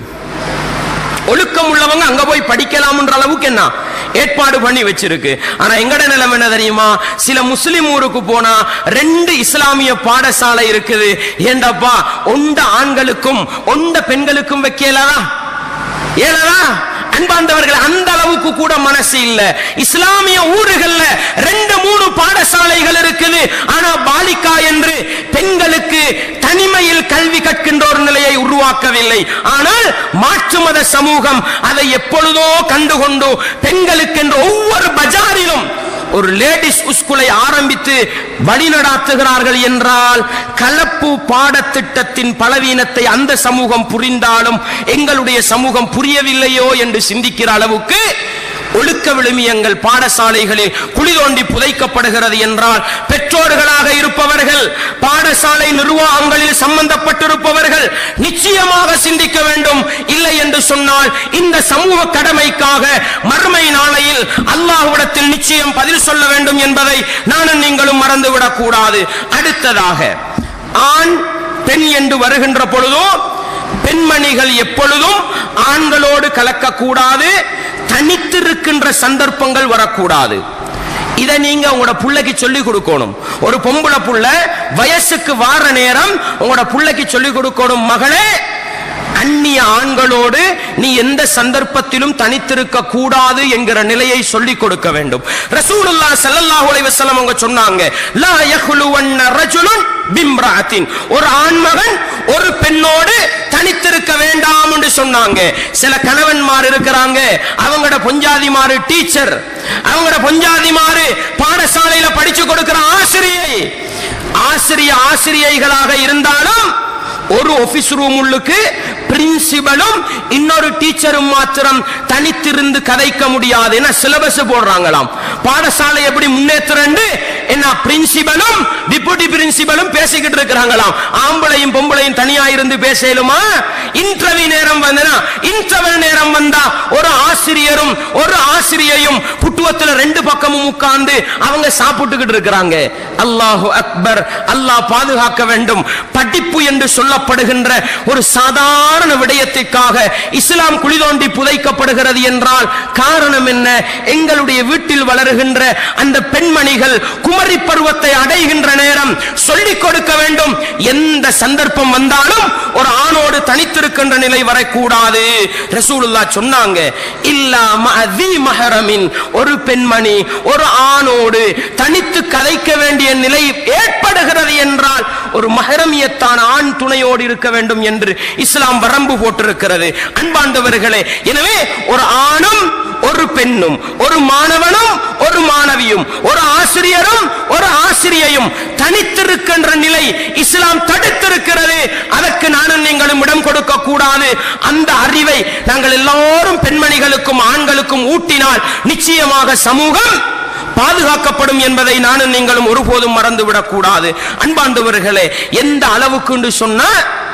Speaker 1: ஒழுக்கம் உள்ளவங்க அங்க போய் படிக்கலாம்ன்ற அளவுக்கு என்ன ஏற்பாடு பண்ணி வச்சிருக்கு ஆனா எங்கட நிலைமை என்ன தெரியுமா சில முஸ்லிம் ஊருக்கு போனா ரெண்டு இஸ்லாமிய பாடசாலை இருக்குது ஏண்டப்பா ஒண்ட ஆண்களுக்கும் ஒண்ட பெண்களுக்கும் வைக்கலதா ஏழதா அன்பார்ந்தவர்கள் அந்த அளவுக்கு கூட மனசு இல்ல இஸ்லாமிய ஊர்கள்ல ரெண்டு மூணு பாடசாலைகள் இருக்குது ஆனா பாலிகா என்று பெண்களுக்கு தனிமையில் கல்வி கற்கின்ற ஒரு நிலையை உருவாக்கவில்லை ஆனால் மாற்று மத சமூகம் அதை எப்பொழுதோ கண்டுகொண்டு பெண்களுக்கு என்று ஒவ்வொரு பஜாரிலும் ஒரு லேடிஸ் ஸ்கூலை ஆரம்பித்து வழிநடாத்துகிறார்கள் என்றால் கலப்பு பாடத்திட்டத்தின் பலவீனத்தை அந்த சமூகம் புரிந்தாலும் எங்களுடைய சமூகம் புரியவில்லையோ என்று சிந்திக்கிற அளவுக்கு ஒழுக்க விழுமியங்கள் பாடசாலைகளில் குழி தோண்டி புதைக்கப்படுகிறது என்றால் பெற்றோர்களாக இருப்பவர்கள் பாடசாலை நிர்வாகங்களில் சம்பந்தப்பட்டிருப்பவர்கள் நிச்சயமாக சிந்திக்க வேண்டும் இல்லை என்று சொன்னால் இந்த சமூக கடமைக்காக மறுமை நாளையில் அல்லாஹ்விடத்தில் நிச்சயம் பதில் சொல்ல வேண்டும் என்பதை நானும் நீங்களும் மறந்துவிடக் கூடாது அடுத்ததாக ஆண் பெண் என்று வருகின்ற பொழுதோ பெண்மணிகள் எப்பொழுதும் ஆண்களோடு கலக்கக்கூடாது தனித்திருக்கின்ற சந்தர்ப்பங்கள் வரக்கூடாது இதை நீங்க உங்களோட புள்ளைக்கு சொல்லி கொடுக்கணும் ஒரு பொம்பளை புள்ள வயசுக்கு வார நேரம் உங்களோட புள்ளைக்கு சொல்லி கொடுக்கணும் மகளே அந்நிய ஆண்களோடு நீ எந்த சந்தர்ப்பத்திலும் தனித்திருக்க கூடாது என்கிற நிலையை சொல்லிக் கொடுக்க வேண்டும் ரசூலுல்லா ஸல்லல்லாஹு அலைஹி வஸல்லம் அவங்க சொன்னாங்க லா யஹ்லுவன்ன ரஜுலுன் பிம்ராத்தின் ஒரு ஆண்மகன் ஒரு பெண்ணோடு தனித்திருக்க வேண்டாம் என்று சொன்னாங்க சில கணவன்மார் இருக்கிறாங்க அவங்களோட பொஞ்சாதிமாரு டீச்சர் அவங்களோட பொஞ்சாதிமாரு பாடசாலையில படிச்சு கொடுக்கிற ஆசிரியை ஆசிரிய ஆசிரியைகளாக இருந்தாலும் ஒரு ஆபீஸ் ரூம் உள்ளுக்கு பிரின்சிபலும் இன்னொரு டீச்சரும் மாத்திரம் தனித்திருந்து கதைக்க முடியாது என்ன சிலபஸ் போடுறாங்களாம் பாடசாலை எப்படி முன்னேற்றுறேன்னு என்ன பிரின்சிபலும் டிப்யூட்டி பிரின்சிபலும் பேசிக்கிட்டு இருக்கிறாங்களாம் ஆம்பளையும் பொம்பளையும் தனியா இருந்து பேசலுமா இன்டர்வியூ நேரம் வந்தனா இன்டர்வல் நேரம் வந்தா ஒரு ஆசிரியரும் ஒரு ஆசிரியையும் புட்டுவத்துல ரெண்டு பக்கமும் உட்கார்ந்து அவங்க சாப்பிட்டுக்கிட்டு இருக்கிறாங்க அல்லாஹு அக்பர் அல்லாஹ் பாதுகாக்க வேண்டும் படிப்பு என்று சொல்லப்படுகின்ற ஒரு சாதாரண விடயத்திற்காக இஸ்லாம் குளிதோண்டி புதைக்கப்படுகிறது என்றால் காரணம் என்ன எங்களுடைய வீட்டில் வளருகின்ற அந்த பெண்மணிகள் குமரி பருவத்தை அடைகின்ற நேரம் சொல்லிக் கொடுக்க வேண்டும் எந்த சந்தர்ப்பம் வந்தாலும் ஒரு ஆணோடு தனித்திருக்கின்ற நிலை வரக்கூடாது ரசூலுல்லா சொன்னாங்க இல்லா மஅதி மஹரமின் ஒரு பெண்மணி ஒரு ஆணோடு தனித்து கதைக்க வேண்டிய நிலை ஏற்படுகிறது என்றால் ஒரு மஹரமியத்தான ஆண் துணையோடு இருக்க வேண்டும் என்று இஸ்லாம் வரம்பு போட்டிருக்கிறது அன்பாண்டவர்களே எனவே ஒரு ஆணும் ஒரு பெண்ணும் ஒரு மாணவனும் ஒரு மாணவியும் ஒரு ஆசிரியரும் ஒரு ஆசிரியையும் தனித்திருக்கின்ற நிலை இஸ்லாம் தடுத்திருக்கிறது அதற்கு நானும் நீங்களும் இடம் கொடுக்க கூடாது அந்த அறிவை நாங்கள் எல்லாரும் பெண்மணிகளுக்கும் ஆண்களுக்கும் ஊட்டினால் நிச்சயமாக சமூகம் பாதுகாக்கப்படும் என்பதை நானும் நீங்களும் ஒருபோதும் மறந்துவிடக் கூடாது அன்பாண்டவர்களே எந்த அளவுக்கு சொன்னா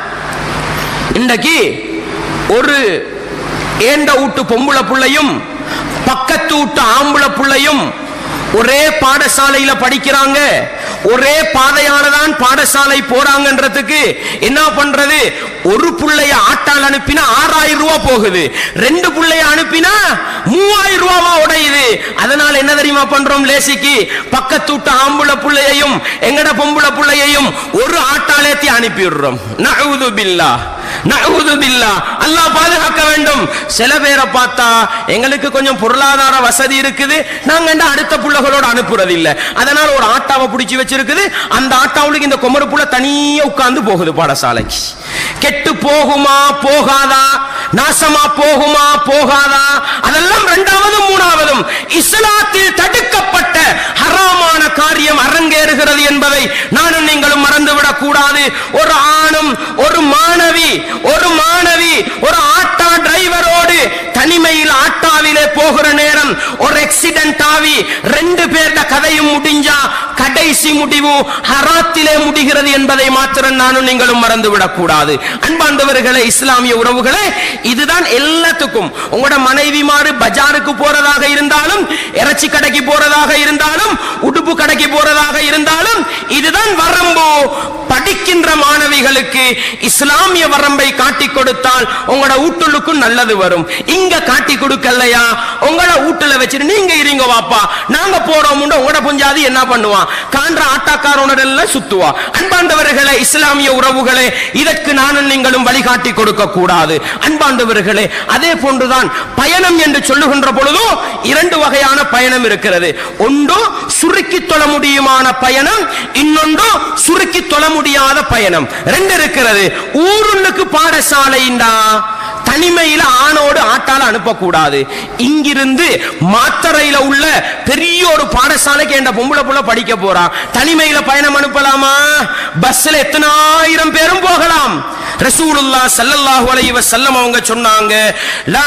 Speaker 1: இன்றைக்கு ஒரு ஏண்ட வீட்டு பொம்புள புள்ளையும் பக்கத்து வீட்டு ஆம்புள புள்ளையும் ஒரே பாடசாலையில படிக்கிறாங்க ஒரே பாதையானதான் பாடசாலை போறாங்கன்றதுக்கு என்ன பண்றது ஒரு புள்ளைய ஆட்டால் அனுப்பினா ஆறாயிரம் ரூபாய் போகுது ரெண்டு புள்ளைய அனுப்பினா மூவாயிரம் ரூபாவா உடையுது அதனால என்ன தெரியுமா பண்றோம் லேசிக்கு பக்கத்து விட்ட ஆம்புள புள்ளையையும் எங்கட பொம்புள புள்ளையையும் ஒரு ஆட்டாலேத்தி அனுப்பி விடுறோம் நஅூது பில்லா நஅூது பில்லா அல்லாஹ் பாதுகாக்க வேண்டும் சில பேரை பார்த்தா எங்களுக்கு கொஞ்சம் பொருளாதார வசதி இருக்குது நாங்க என்ன அடுத்த புள்ளைகளோட அனுப்புறது இல்ல அதனால ஒரு ஆட்டாவை பிடிச்சி வச்சிருக்குது அந்த ஆட்டாவுக்கு இந்த குமரு புள்ள தனியா உட்கார்ந்து போகுது பாடசாலைக்கு கெட்டு போகுமா போகாதா நாசமா போகுமா போகாதா அதெல்லாம் இரண்டாவது மூணாவதும் இஸ்லாத்தில் தடுக்கப்பட்ட ஹராமான காரியம் அரங்கேறுகிறது என்பதை நானும் நீங்களும் மறந்துவிடக் கூடாது ஒரு ஆணும் ஒரு மாணவி ஒரு மாணவி ஒரு ஆட்டா டிரைவரோடு தனிமையில் ஆட்டாவிலே போகிற நேரம் ஒரு ஆக்சிடென்ட் ஆகி ரெண்டு பேர்ட கதையும் முடிஞ்சா கடைசி முடிவு ஹராத்திலே முடிகிறது என்பதை மாத்திரம் நானும் நீங்களும் மறந்துவிடக் கூடாது அன்பாண்டவர்களே இஸ்லாமிய உறவுகளே இதுதான் எல்லாத்துக்கும் உங்களோட மனைவிமாறு பஜாருக்கு போறதாக இருந்தாலும் இறைச்சி கடைக்கு போறதாக இருந்தாலும் உடுப்பு கடைக்கு போறதாக இருந்தாலும் இதுதான் வரம்பு படிக்கின்ற மாணவிகளுக்கு இஸ்லாமிய வரம்பை காட்டி கொடுத்தால் உங்களோட வீட்டுக்கும் நல்லது வரும் இங்க காட்டி கொடுக்கலையா உங்களோட வீட்டுல வச்சுட்டு நீங்க இருங்க வாப்பா நாங்க போறோம் உங்களோட புஞ்சாதி என்ன பண்ணுவான் காண்ற ஆட்டாக்காரோட எல்லாம் சுத்துவா அன்பாண்டவர்களே இஸ்லாமிய உறவுகளே இதற்கு நானும் நீங்களும் வழிகாட்டி கொடுக்க கூடாது அன்பாண்டவர்களே அதே போன்றுதான் பயணம் என்று சொல்லுகின்ற பொழுதும் இரண்டு வகையான பயணம் இருக்கிறது ஒன்று சுருக்கி தொழ முடியுமான பயணம் இன்னொன்று சுருக்கி தொழ முடியாத பயணம் ரெண்டு இருக்கிறது ஊருள்ளுக்கு பாடசாலைண்டா தனிமையில ஆணோடு ஆட்டால அனுப்பக்கூடாது இங்கிருந்து மாத்தரையில உள்ள பெரிய ஒரு பாடசாலைக்கு என்ற பொம்பளை புள்ள படிக்க போறா தனிமையில பயணம் அனுப்பலாமா பஸ்ல எத்தனை ஆயிரம் பேரும் போகலாம் ரசூலுல்லாஹ் ஸல்லல்லாஹு அலைஹி வஸல்லம் அவங்க சொன்னாங்க லா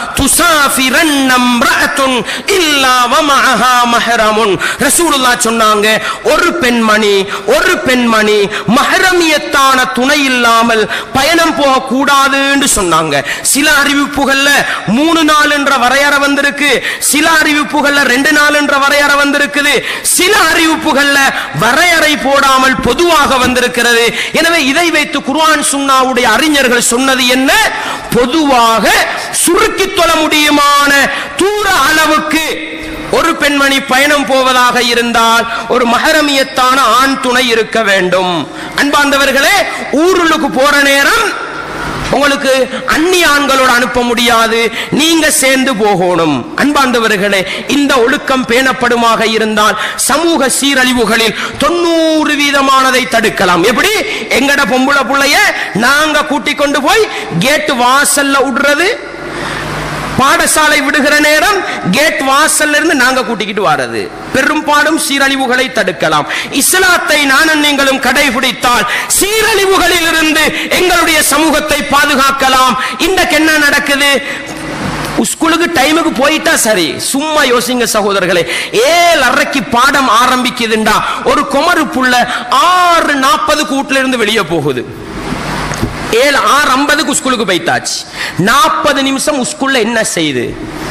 Speaker 1: துசாஃபிரன் இம்ரஅத்துன் இல்லா வமஅஹா மஹரமுன் ரசூலுல்லாஹ் சொன்னாங்க ஒரு பெண்மணி ஒரு பெண்மணி மஹரமியத்தான துணை இல்லாமல் பயணம் போக கூடாதுன்னு சொன்னாங்க சில அறிவிப்புகள்ல மூணு நாள் என்ற வரையறை வந்திருக்கு சில அறிவிப்புகள்ல ரெண்டு நாள் என்ற வரையறை வந்திருக்குது சில அறிவிப்புகள்ல வரையறை போடாமல் பொதுவாக வந்திருக்கிறது எனவே இதை வைத்து குர்ஆன் சுன்னாவுடைய அறிஞர்கள் சொன்னது என்ன பொதுவாக சுருக்கி தொழ முடியுமான தூர அளவுக்கு ஒரு பெண்மணி பயணம் போவதாக இருந்தால் ஒரு மகரமியத்தான ஆண் துணை இருக்க வேண்டும் அன்பார்ந்தவர்களே ஊருளுக்கு போற நேரம் உங்களுக்கு அந்நிய ஆண்களோடு அனுப்ப முடியாது நீங்க சேர்ந்து போகணும் அன்பாண்டவர்களே இந்த ஒழுக்கம் பேணப்படுமாக இருந்தால் சமூக சீரழிவுகளில் தொண்ணூறு வீதமானதை தடுக்கலாம் எப்படி எங்கட பொம்புள புள்ளைய நாங்க கூட்டிக் கொண்டு போய் கேட்டு வாசல்ல விடுறது பாடசாலை விடுகிற நேரம் கேட் வாசல்ல இருந்து நாங்க கூட்டிக்கிட்டு வாரது பெரும்பாலும் சீரழிவுகளை தடுக்கலாம் இஸ்லாத்தை நானும் நீங்களும் கடைபிடித்தால் சீரழிவுகளில் இருந்து எங்களுடைய சமூகத்தை பாதுகாக்கலாம் இன்றைக்கு என்ன நடக்குது ஸ்கூலுக்கு டைமுக்கு போயிட்டா சரி சும்மா யோசிங்க சகோதரர்களே ஏழு அறைக்கு பாடம் ஆரம்பிக்குதுண்டா ஒரு குமரு புள்ள ஆறு நாற்பது கூட்டுல இருந்து வெளியே போகுது ஏழு ஆறு ஐம்பதுக்கு ஸ்கூலுக்கு போய்த்தாச்சு நாற்பது நிமிஷம் ஸ்கூல்ல என்ன செய்யுது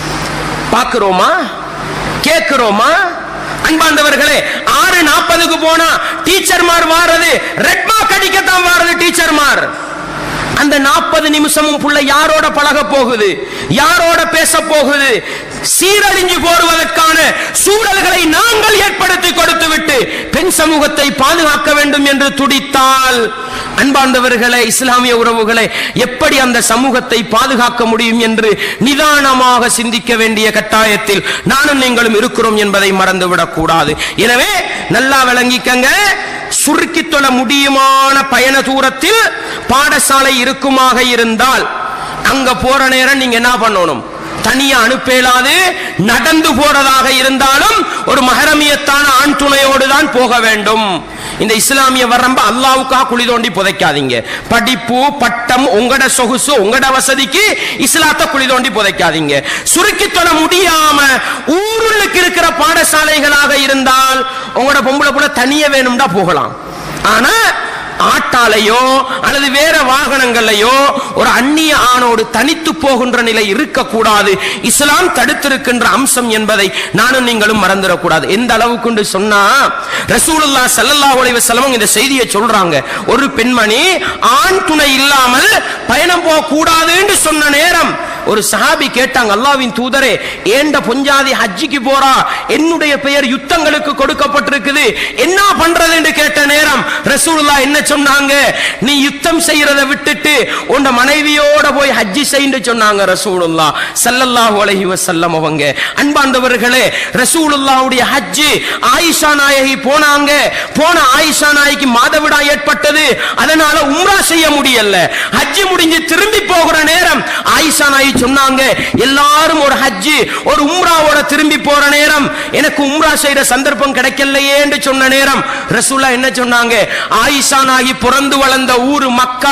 Speaker 1: பார்க்கிறோமா கேட்கிறோமா அன்பாண்டவர்களே ஆறு நாற்பதுக்கு போனா டீச்சர்மார் வாரது ரெட் மார்க் அடிக்கத்தான் வாரது டீச்சர்மார் அந்த நாற்பது நிமிஷமும் புள்ள யாரோட பழக போகுது யாரோட பேச போகுது சீரழிஞ்சு போடுவதற்கான சூழல்களை நாங்கள் ஏற்படுத்தி கொடுத்து விட்டு பெண் சமூகத்தை பாதுகாக்க வேண்டும் என்று துடித்தால் அன்பார்ந்தவர்களே இஸ்லாமிய உறவுகளை எப்படி அந்த சமூகத்தை பாதுகாக்க முடியும் என்று நிதானமாக சிந்திக்க வேண்டிய கட்டாயத்தில் நானும் நீங்களும் இருக்கிறோம் என்பதை மறந்துவிடக் கூடாது எனவே நல்லா விளங்கிக்கங்க சுருக்கி தொழ முடியுமான பயண தூரத்தில் பாடசாலை இருக்குமாக இருந்தால் அங்க போற நேரம் நீங்க என்ன பண்ணணும் தனியா அனுப்பேலாது நடந்து போறதாக இருந்தாலும் ஒரு மகரமியத்தான ஆண் துணையோடு தான் போக வேண்டும் இந்த இஸ்லாமிய வரம்ப அல்லாவுக்கா குழி தோண்டி புதைக்காதீங்க படிப்பு பட்டம் உங்களோட சொகுசு உங்களோட வசதிக்கு இஸ்லாத்தை குழி தோண்டி புதைக்காதீங்க சுருக்கி தொழ முடியாம ஊருளுக்கு இருக்கிற பாடசாலைகளாக இருந்தால் உங்களோட பொம்பளை கூட தனிய வேணும்டா போகலாம் ஆனா ஆட்டாலையோ அல்லது வேற வாகனங்களையோ ஒரு அந்நிய ஆணோடு தனித்து போகின்ற நிலை இருக்கக்கூடாது இஸ்லாம் தடுத்திருக்கின்ற அம்சம் என்பதை நானும் நீங்களும் மறந்துடக்கூடாது எந்த அளவுக்கு சொன்னா ரசூலுல்லா ஸல்லல்லாஹு அலைஹி வஸல்லம் இந்த செய்தியை சொல்றாங்க ஒரு பெண்மணி ஆண் துணை இல்லாமல் பயணம் போக கூடாதுன்னு சொன்ன நேரம் ஒரு சஹாபி கேட்டாங்க அல்லாவின் தூதரே ஏண்ட பொஞ்சாதி ஹஜ்ஜிக்கு போறா என்னுடைய பெயர் யுத்தங்களுக்கு கொடுக்கப்பட்டிருக்குது என்ன பண்றது என்று கேட்ட நேரம் ரசூலுல்லா என்ன சொன்னாங்க நீ யுத்தம் செய்யறதை விட்டுட்டு உன் மனைவியோட போய் ஹஜ்ஜி செய்யுன்னு சொன்னாங்க ரசூலுல்லா ஸல்லல்லாஹு அலைஹி வஸல்லம் அவங்க அன்பார்ந்தவர்களே ரசூலுல்லாவுடைய ஹஜ்ஜி ஆயிஷா நாயகி போனாங்க போன ஆயிஷா நாயகி மாதவிடா ஏற்பட்டது அதனால உம்ரா செய்ய முடியல ஹஜ்ஜி முடிஞ்சு திரும்பி போகிற நேரம் ஆயிஷா நாயகி சொன்னாங்க எல்லாரும் ஒரு ஹஜ்ஜி ஒரு உம்ராவோட திரும்பி போற நேரம் எனக்கு உம்ரா செய்யற சந்தர்ப்பம் கிடைக்கலையே என்று சொன்ன நேரம் ரசூலா என்ன சொன்னாங்க ஆயிஷா நாயகி பிறந்து வளர்ந்த ஊரு மக்கா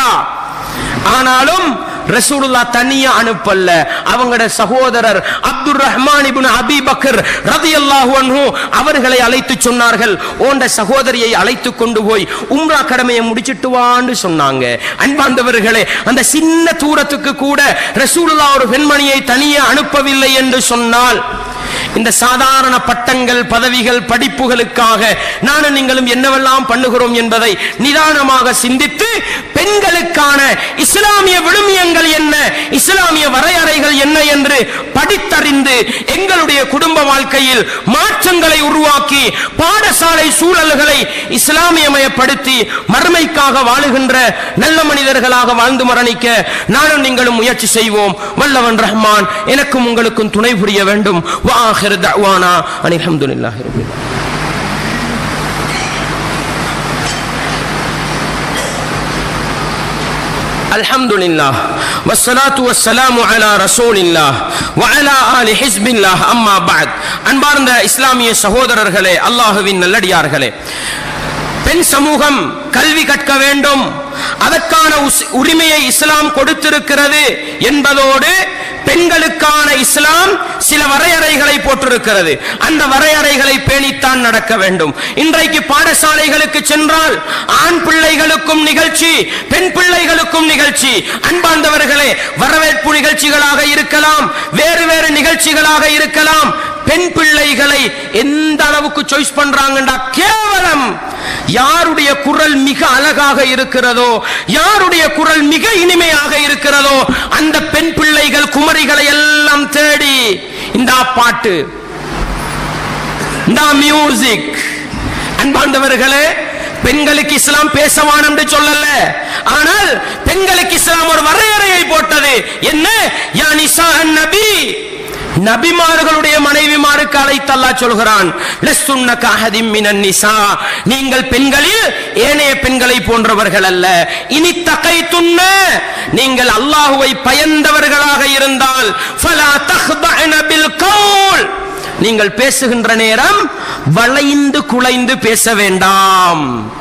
Speaker 1: ஆனாலும் ரசூலுல்லா தனியா அனுப்பல்ல அவங்களோட சகோதரர் Abdul Rahman Ibn Abi Bakr ரதியல்லாஹு அன்ஹு அவர்களை அழைத்து சொன்னார்கள் ஓண்ட சகோதரியை அழைத்து கொண்டு போய் உம்ரா கடமையை முடிச்சிட்டு வான்னு சொன்னாங்க அன்பார்ந்தவர்களே அந்த சின்ன தூரத்துக்கு கூட ரசூலுல்லா ஒரு பெண்மணியை தனியே அனுப்பவில்லை என்று சொன்னால் இந்த சாதாரண பட்டங்கள் பதவிகள் படிப்புகளுக்காக நானும் நீங்களும் என்னவெல்லாம் பண்ணுகிறோம் என்பதை நிதானமாக சிந்தித்து பெண்களுக்கான இஸ்லாமிய விழுமியங்கள் என்ன இஸ்லாமிய வரையறைகள் என்ன என்று படித்தறிந்து எங்களுடைய குடும்ப வாழ்க்கையில் மாற்றங்களை உருவாக்கி பாடசாலை சூழல்களை இஸ்லாமியமயப்படுத்தி மறுமைக்காக வாழுகின்ற நல்ல மனிதர்களாக வாழ்ந்து மரணிக்க நானும் நீங்களும் முயற்சி செய்வோம் வல்லவன் ரஹ்மான் எனக்கும் உங்களுக்கும் துணை புரிய வேண்டும் வாஹிர் தஅவானா அனில் ஹம்துலில்லாஹி ரப்பில் ஆலமீன். الحمد لله والصلاة والسلام على رسول الله وعلى آل حزب الله أما بعد அன்பார்ந்த இஸ்லாமிய சகோதரர்களே அல்லாஹுவின் நல்லடியார்களே பெண் சமூகம் கல்வி கற்க வேண்டும் அதற்கான உஸ்- உரிமையை இஸ்லாம் கொடுத்திருக்கிறது என்பதோடு பெண்களுக்கான இஸ்லாம் சில வரையறைகளை போட்டிருக்கிறது அந்த வரையறைகளை பேணித்தான் நடக்க வேண்டும் இன்றைக்கு பாடசாலைகளுக்கு சென்றால் ஆண் பிள்ளைகளுக்கும் நிகழ்ச்சி பெண் பிள்ளைகளுக்கும் நிகழ்ச்சி அன்பார்ந்தவர்களே வரவேற்பு நிகழ்ச்சிகளாக இருக்கலாம் வேறு வேறு நிகழ்ச்சிகளாக இருக்கலாம் பெண் பிள்ளைகளை எந்த அளவுக்கு சாய்ஸ் பண்றாங்கடா கேவலம் யாருடைய குரல் மிக அழகாக இருக்கிறதோ யாருடைய குரல் மிக இனிமையாக இருக்கிறதோ அந்த பெண் பிள்ளைகள் குமரிகளை எல்லாம் தேடி இந்த பாட்டு இந்த மியூசிக் அன்பார்ந்தவர்களே பெண்களுக்கு இஸ்லாம் பேசவான் என்று சொல்லல ஆனால் பெண்களுக்கு இஸ்லாம் ஒரு வரையறையை போட்டது என்ன யா நிசா நபி நபிமார்களுடைய மனைவிமாருக்கு அழைத்து அல்லாஹ் சொல்கிறான் லஸ்துன்ன கஹதிம் மினன் நிசா நீங்கள் பெண்களில் ஏனைய பெண்களை போன்றவர்கள் அல்ல இனி தகைத்துன்ன நீங்கள் அல்லாஹுவை பயந்தவர்களாக இருந்தால் ஃபலா தஹ்தஅன பில் கவுல் நீங்கள் பேசுகின்ற நேரம் வளைந்து குலைந்து பேச வேண்டாம்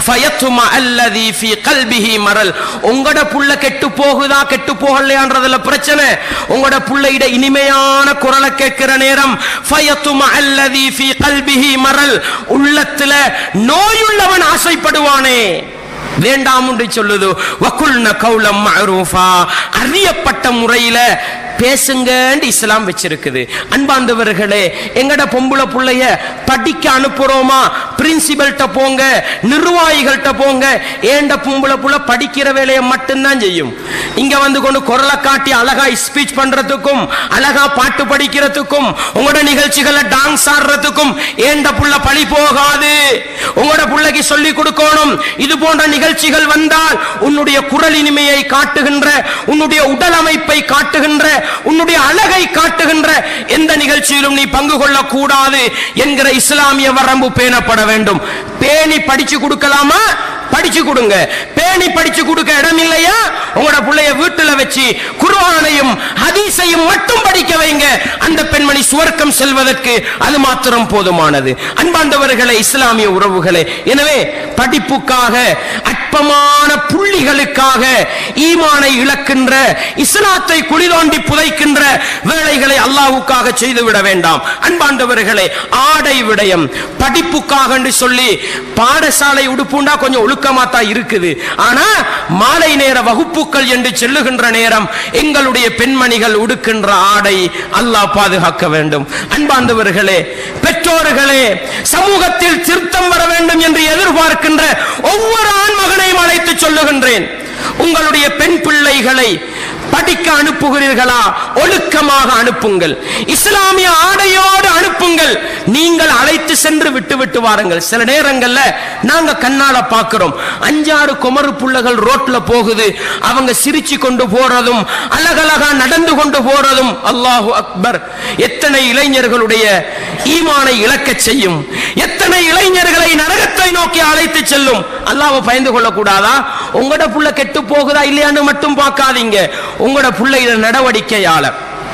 Speaker 1: ஃபயத்துமா அல்லதி ஃபீ கல்பிஹி மரல் உங்களோட புள்ள கெட்டு போகுதா கெட்டு போகலையான்றதுல பிரச்சனை உங்களோட புள்ளையிட இனிமையான குரலை கேட்கிற நேரம் ஃபயத்துமா அல்லதி ஃபீ கல்பிஹி மரல் உள்ளத்துல நோயுள்ளவன் ஆசைப்படுவானே வேண்டாம் என்று சொல்லுது வக்குல்ன கௌலம் மஅரூஃபா அறியப்பட்ட முறையில பேசுங்கன்னு இஸ்லாம் வச்சிருக்குது அன்பாண்டவர்களே எங்கட பொம்புல புள்ளைய படிக்க அனுப்புறோமா பிரின்சிபல்கிட்ட போங்க நிர்வாகிகள்கிட்ட போங்க ஏண்ட பொம்புல புள்ள படிக்கிற வேலையை மட்டும்தான் செய்யும் இங்க வந்து கொண்டு குரலை காட்டி அழகா ஸ்பீச் பண்றதுக்கும் அழகா பாட்டு படிக்கிறதுக்கும் உங்களோட நிகழ்ச்சிகளை டான்ஸ் ஆடுறதுக்கும் ஏண்ட புள்ள பழி போகாது உங்களோட புள்ளைக்கு சொல்லி கொடுக்கணும் இது போன்ற நிகழ்ச்சிகள் வந்தால் உன்னுடைய குரல் இனிமையை காட்டுகின்ற உன்னுடைய உடல் அமைப்பை காட்டுகின்ற உன்னுடைய அழகை காட்டுகின்ற எந்த நிகழ்ச்சியிலும் நீ பங்கு கொள்ளக் கூடாது என்கிற இஸ்லாமிய வரம்பு பேணப்பட வேண்டும் பேணி படிச்சு கொடுக்கலாமா படிச்சு கொடுங்க பேணி படிச்சு கொடுக்க இடம் இல்லையா உங்களோட பிள்ளைய வீட்டுல வச்சு குர்ஆனையும் ஹதீஸையும் மட்டும் படிக்க வைங்க அந்த பெண்மணி சுவர்க்கம் செல்வதற்கு அது மாத்திரம் போதுமானது அன்பாண்டவர்களே இஸ்லாமிய உறவுகளே எனவே படிப்புக்காக அற்பமான புள்ளிகளுக்காக ஈமானை இழக்கின்ற இஸ்லாத்தை குளிதோண்டி புதைக்கின்ற வேலைகளை அல்லாஹ்வுக்காக செய்துவிட வேண்டாம் அன்பாண்டவர்களே ஆடை விடயம் படிப்புக்காக என்று சொல்லி பாடசாலை உடுப்புண்டா கொஞ்சம் ஒழுக்கமா தான் இருக்குது ஆனா மாலை நேர வகுப்புகள் என்று செல்லுகின்ற நேரம் எங்களுடைய பெண்மணிகள் உடுக்கின்ற ஆடை அல்லாஹ் பாதுகாக்க வேண்டும் அன்பாண்டவர்களே பெற்றோர்களே சமூகத்தில் திருத்தம் வர வேண்டும் என்று எதிர்பார்க்கின்ற ஒவ்வொரு ஆண் மகனையும் அழைத்து சொல்லுகின்றேன் உங்களுடைய பெண் பிள்ளைகளை படிக்க அனுப்புகிறீர்களா ஒழுக்கமாக அனுப்புங்கள் இஸ்லாமிய ஆடையோடு அனுப்புங்கள் நீங்கள் அழைத்து சென்று விட்டு விட்டு வாருங்கள் சில நேரங்கள்ல நாங்க கண்ணால பார்க்கிறோம் அஞ்சாறு குமரு புள்ளைகள் ரோட்ல போகுது அவங்க சிரிச்சு கொண்டு போறதும் அழகழகா நடந்து கொண்டு போறதும் அல்லாஹு அக்பர் எத்தனை இளைஞர்களுடைய ஈமானை இழக்கச் செய்யும் எத்தனை இளைஞர்களை நரகத்தை நோக்கி அழைத்து செல்லும் அல்லாஹ்வை பயந்து கொள்ளக்கூடாதா உங்களோட புள்ள கெட்டு போகுதா இல்லையான்னு மட்டும் பார்க்காதீங்க உங்களோட பிள்ளைகள நடவடிக்கையால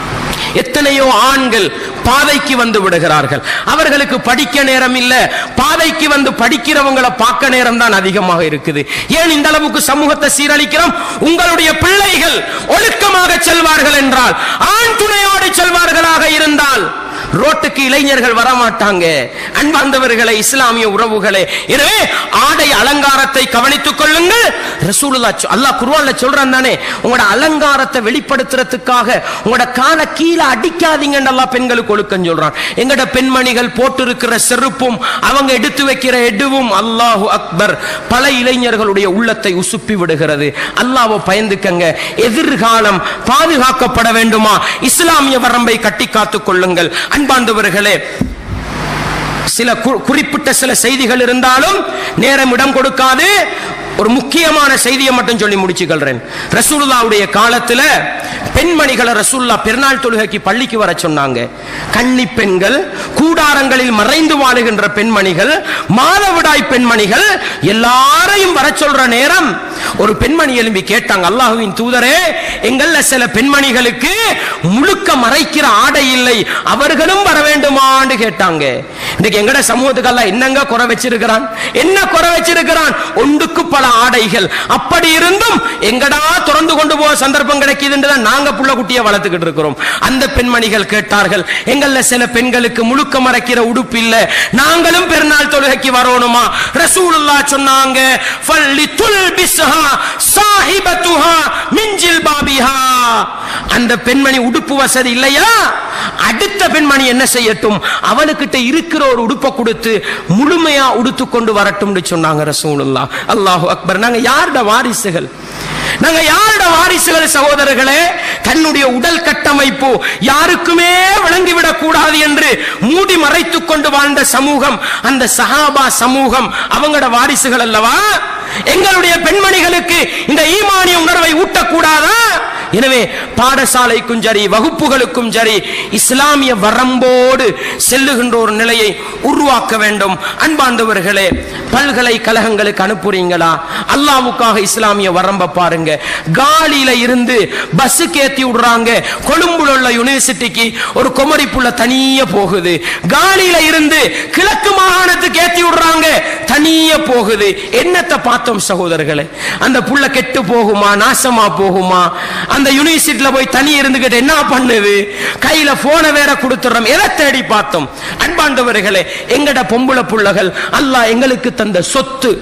Speaker 1: எத்தனையோ ஆண்கள் பாதைக்கு வந்து விடுகிறார்கள் அவர்களுக்கு படிக்க நேரம் இல்ல பாதைக்கு வந்து படிக்கிறவங்களை பார்க்க நேரம் தான் அதிகமாக இருக்குது ஏன் இந்த அளவுக்கு சமூகத்தை சீரழிக்கிறோம் உங்களுடைய பிள்ளைகள் ஒழுக்கமாக செல்வார்கள் என்றால் ஆண் துணையோடு செல்வார்களாக இருந்தால் ரோட்டுக்கு இளைஞர்கள் வரமாட்டாங்க அன்பார்ந்தவர்களே இஸ்லாமிய உறவுகளே எனவே ஆடை அலங்காரத்தை கவனித்துக் கொள்ளுங்கள் ரசூலுல்லாஹ் சொ- அல்லாஹ் குர்ஆன்ல சொல்றான் தானே உங்களோட அலங்காரத்தை வெளிப்படுத்துறதுக்காக உங்களோட காலை கீழே அடிக்காதீங்கன்னு அல்லாஹ் பெண்களுக்கு ஒழுக்கம் சொல்றான் எங்கட பெண்மணிகள் போட்டிருக்கிற செருப்பும் அவங்க எடுத்து வைக்கிற எடுவும் அல்லாஹு அக்பர் பல இளைஞர்களுடைய உள்ளத்தை உசுப்பி விடுகிறது அல்லாஹ்வை பயந்துக்கங்க எதிர்காலம் பாதுகாக்கப்பட வேண்டுமா இஸ்லாமிய வரம்பை கட்டி காத்துக் கொள்ளுங்கள் அன்பாண்டவர்களே சில கு- குறிப்பிட்ட சில செய்திகள் இருந்தாலும் நேரம் இடம் கொடுக்காது ஒரு முக்கியமான செய்தியை மட்டும் சொல்லி முடிச்சுக்கொள்றேன் ரசூலுல்லாவுடைய காலத்துல பெண்மணிகளை ரசூல்லா பெருநாள் தொழுகைக்கு பள்ளிக்கு வர சொன்னாங்க கன்னி பெண்கள் கூடாரங்களில் மறைந்து வாழுகின்ற பெண்மணிகள் மாதவிடாய் பெண்மணிகள் எல்லாரையும் வர சொல்ற நேரம் ஒரு பெண்மணி எழும்பி கேட்டாங்க அல்லாஹுவின் தூதரே எங்கள்ல சில பெண்மணிகளுக்கு முழுக்க மறைக்கிற ஆடை இல்லை அவர்களும் வர வேண்டுமான்னு கேட்டாங்க இன்னைக்கு எங்கட சமூகத்துக்கெல்லாம் என்னங்க குறை வச்சிருக்கிறான் என்ன குறை வச்சிருக்கிறான் ஒன்றுக்கு பல ஆடைகள் அப்படி இருந்தும் எங்கடா திறந்து கொண்டு போக சந்தர்ப்பம் கிடைக்குதுன்னு தான் நாங்க புள்ள குட்டியை வளர்த்துக்கிட்டு இருக்கிறோம் அந்த பெண்மணிகள் கேட்டார்கள் எங்கள்ல சில பெண்களுக்கு முழுக்க மறைக்கிற உடுப்பு இல்ல நாங்களும் பெருநாள் தொழுகைக்கு வரணுமா ரசூலுல்லாஹ் சொன்னாங்க ஃபல்லிதுல்பிஸ்ஹா சாஹிபத்துஹா மின் ஜில்பாபிஹா அந்த பெண்மணி உடுப்பு வசதி இல்லையா அடுத்த பெண்மணி என்ன செய்யட்டும் அவளுக்கிட்ட இருக்கிற ஒரு உடுப்பை கொடுத்து முழுமையா உடுத்து கொண்டு வரட்டும்னு சொன்னாங்க ரசூலுல்லாஹ் அல்லாஹு அக்பர் நாங்க யாருட வாரிசுகள் நாங்க யாருட வாரிசுகள் சகோதரர்களே தன்னுடைய உடல் கட்டமைப்பு யாருக்குமே விளங்கிவிடக் கூடாது என்று மூடி மறைத்துக் கொண்டு வாழ்ந்த சமூகம் அந்த சஹாபா சமூகம் அவங்களோட வாரிசுகள் அல்லவா எங்களுடைய பெண்மணிகளுக்கு இந்த ஈமானிய உணர்வை ஊட்டக்கூடாதா எனவே பாடசாலைக்கும் சரி வகுப்புகளுக்கும் சரி இஸ்லாமிய வரம்போடு செல்லுகின்ற ஒரு நிலையை உருவாக்க வேண்டும் அன்பாண்டவர்களே பல்கலைக்கழகங்களுக்கு அனுப்புறீங்களா அல்லாவுக்காக இஸ்லாமிய வரம்ப பாருங்க காலியில இருந்து பஸ் ஏத்தி விடுறாங்க கொழும்புல உள்ள யூனிவர்சிட்டிக்கு ஒரு குமரி புள்ள தனிய போகுது காலியில இருந்து கிழக்கு மாகாணத்துக்கு ஏத்தி விடுறாங்க தனிய போகுது என்னத்தை பார்த்தோம் சகோதரர்களே அந்த புள்ள கெட்டு போகுமா நாசமா போகுமா அந்த யூனிவர்சிட்டியில போய் தனி இருந்துகிட்டு என்ன பண்ணுது கையில போனை வேற கொடுத்துறோம் எதை தேடி பார்த்தோம் அன்பாண்டவர்களே எங்கட பொம்புள புள்ளகள் அல்லாஹ் எங்களுக்கு தந்த சொத்து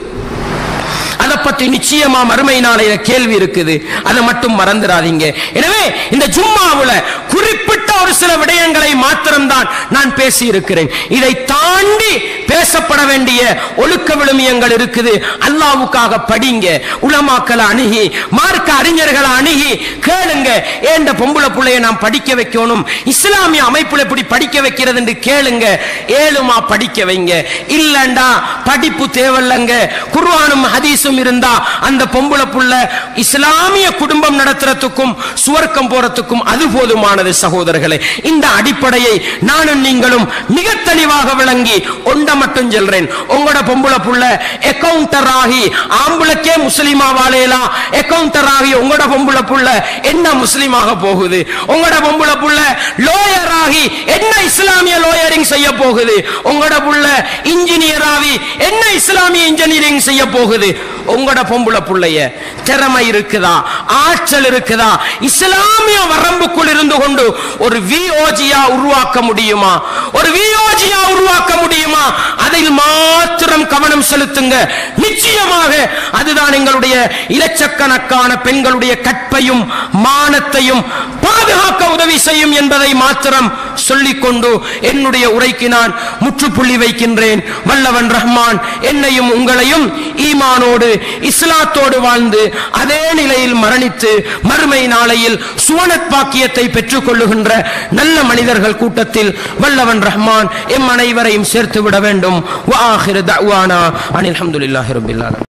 Speaker 1: அதை பற்றி நிச்சயமா மறுமை நாளைய கேள்வி இருக்குது அதை மட்டும் மறந்துடாதீங்க எனவே இந்த ஜும்மாவுல குறிப்பிட்ட ஒரு சில விடயங்களை மாத்திரம்தான் நான் பேசி இருக்கிறேன் இதை தாண்டி பேசப்பட வேண்டிய ஒழுக்க விழுமியங்கள் இருக்குது அல்லாவுக்காக படிங்க உலமாக்களை அணுகி மார்க்க அறிஞர்களை அணுகி கேளுங்க ஏண்ட பொம்புள பிள்ளைய நாம் படிக்க வைக்கணும் இஸ்லாமிய அமைப்புல எப்படி படிக்க வைக்கிறது என்று கேளுங்க ஏழுமா படிக்க வைங்க இல்லண்டா படிப்பு தேவையில்லைங்க குர்ஆனும் ஹதீஸும் இருந்தா அந்த பொம்புள புள்ள இஸ்லாமிய குடும்பம் நடத்துறதுக்கும் சுவர்க்கம் போறதுக்கும் அது போதுமானது சகோதரர்களே இந்த அடிப்படையை நானும் நீங்களும் மிக தெளிவாக விளங்கி ஒண்ட மட்டும் சொல்றேன் உங்களோட பொம்புள புள்ள அக்கவுண்டர் ஆகி ஆம்புலக்கே முஸ்லிமா வாழையலாம் அக்கவுண்டர் ஆகி உங்களோட பொம்புள புள்ள என்ன முஸ்லிமாக போகுது உங்களோட பொம்புள புள்ள லோயர் ஆகி என்ன இஸ்லாமிய லோயரிங் செய்ய போகுது உங்களோட புள்ள இன்ஜினியர் ஆகி என்ன இஸ்லாமிய இன்ஜினியரிங் செய்ய போகுது உங்களோட பொம்புள புள்ளைய திறமை இருக்குதா ஆற்றல் இருக்குதா இஸ்லாமிய வரம்புக்குள் இருந்து கொண்டு ஒரு விஓஜியா உருவாக்க முடியுமா ஒரு விஓஜியா உருவாக்க முடியுமா அதில் மாத்திரம் கவனம் செலுத்துங்க நிச்சயமாக அதுதான் எங்களுடைய இலட்சக்கணக்கான பெண்களுடைய கற்பையும் மானத்தையும் பாதுகாக்க உதவி செய்யும் என்பதை மாத்திரம் சொல்லிக்கொண்டு என்னுடைய உரைக்கு நான் முற்றுப்புள்ளி வைக்கின்றேன் வல்லவன் ரஹ்மான் என்னையும் உங்களையும் ஈமானோடு இஸ்லாத்தோடு வாழ்ந்து அதே நிலையில் மரணித்து மறுமை நாளையில் சுவனத் பாக்கியத்தை பெற்றுக் கொள்ளுகின்ற நல்ல மனிதர்கள் கூட்டத்தில் வல்லவன் ரஹ்மான் எம் அனைவரையும் சேர்த்து விட வேண்டும் வாஹிரு தஅவானா அனில் ஹம்துலில்லாஹி ரப்பில் ஆலமீன்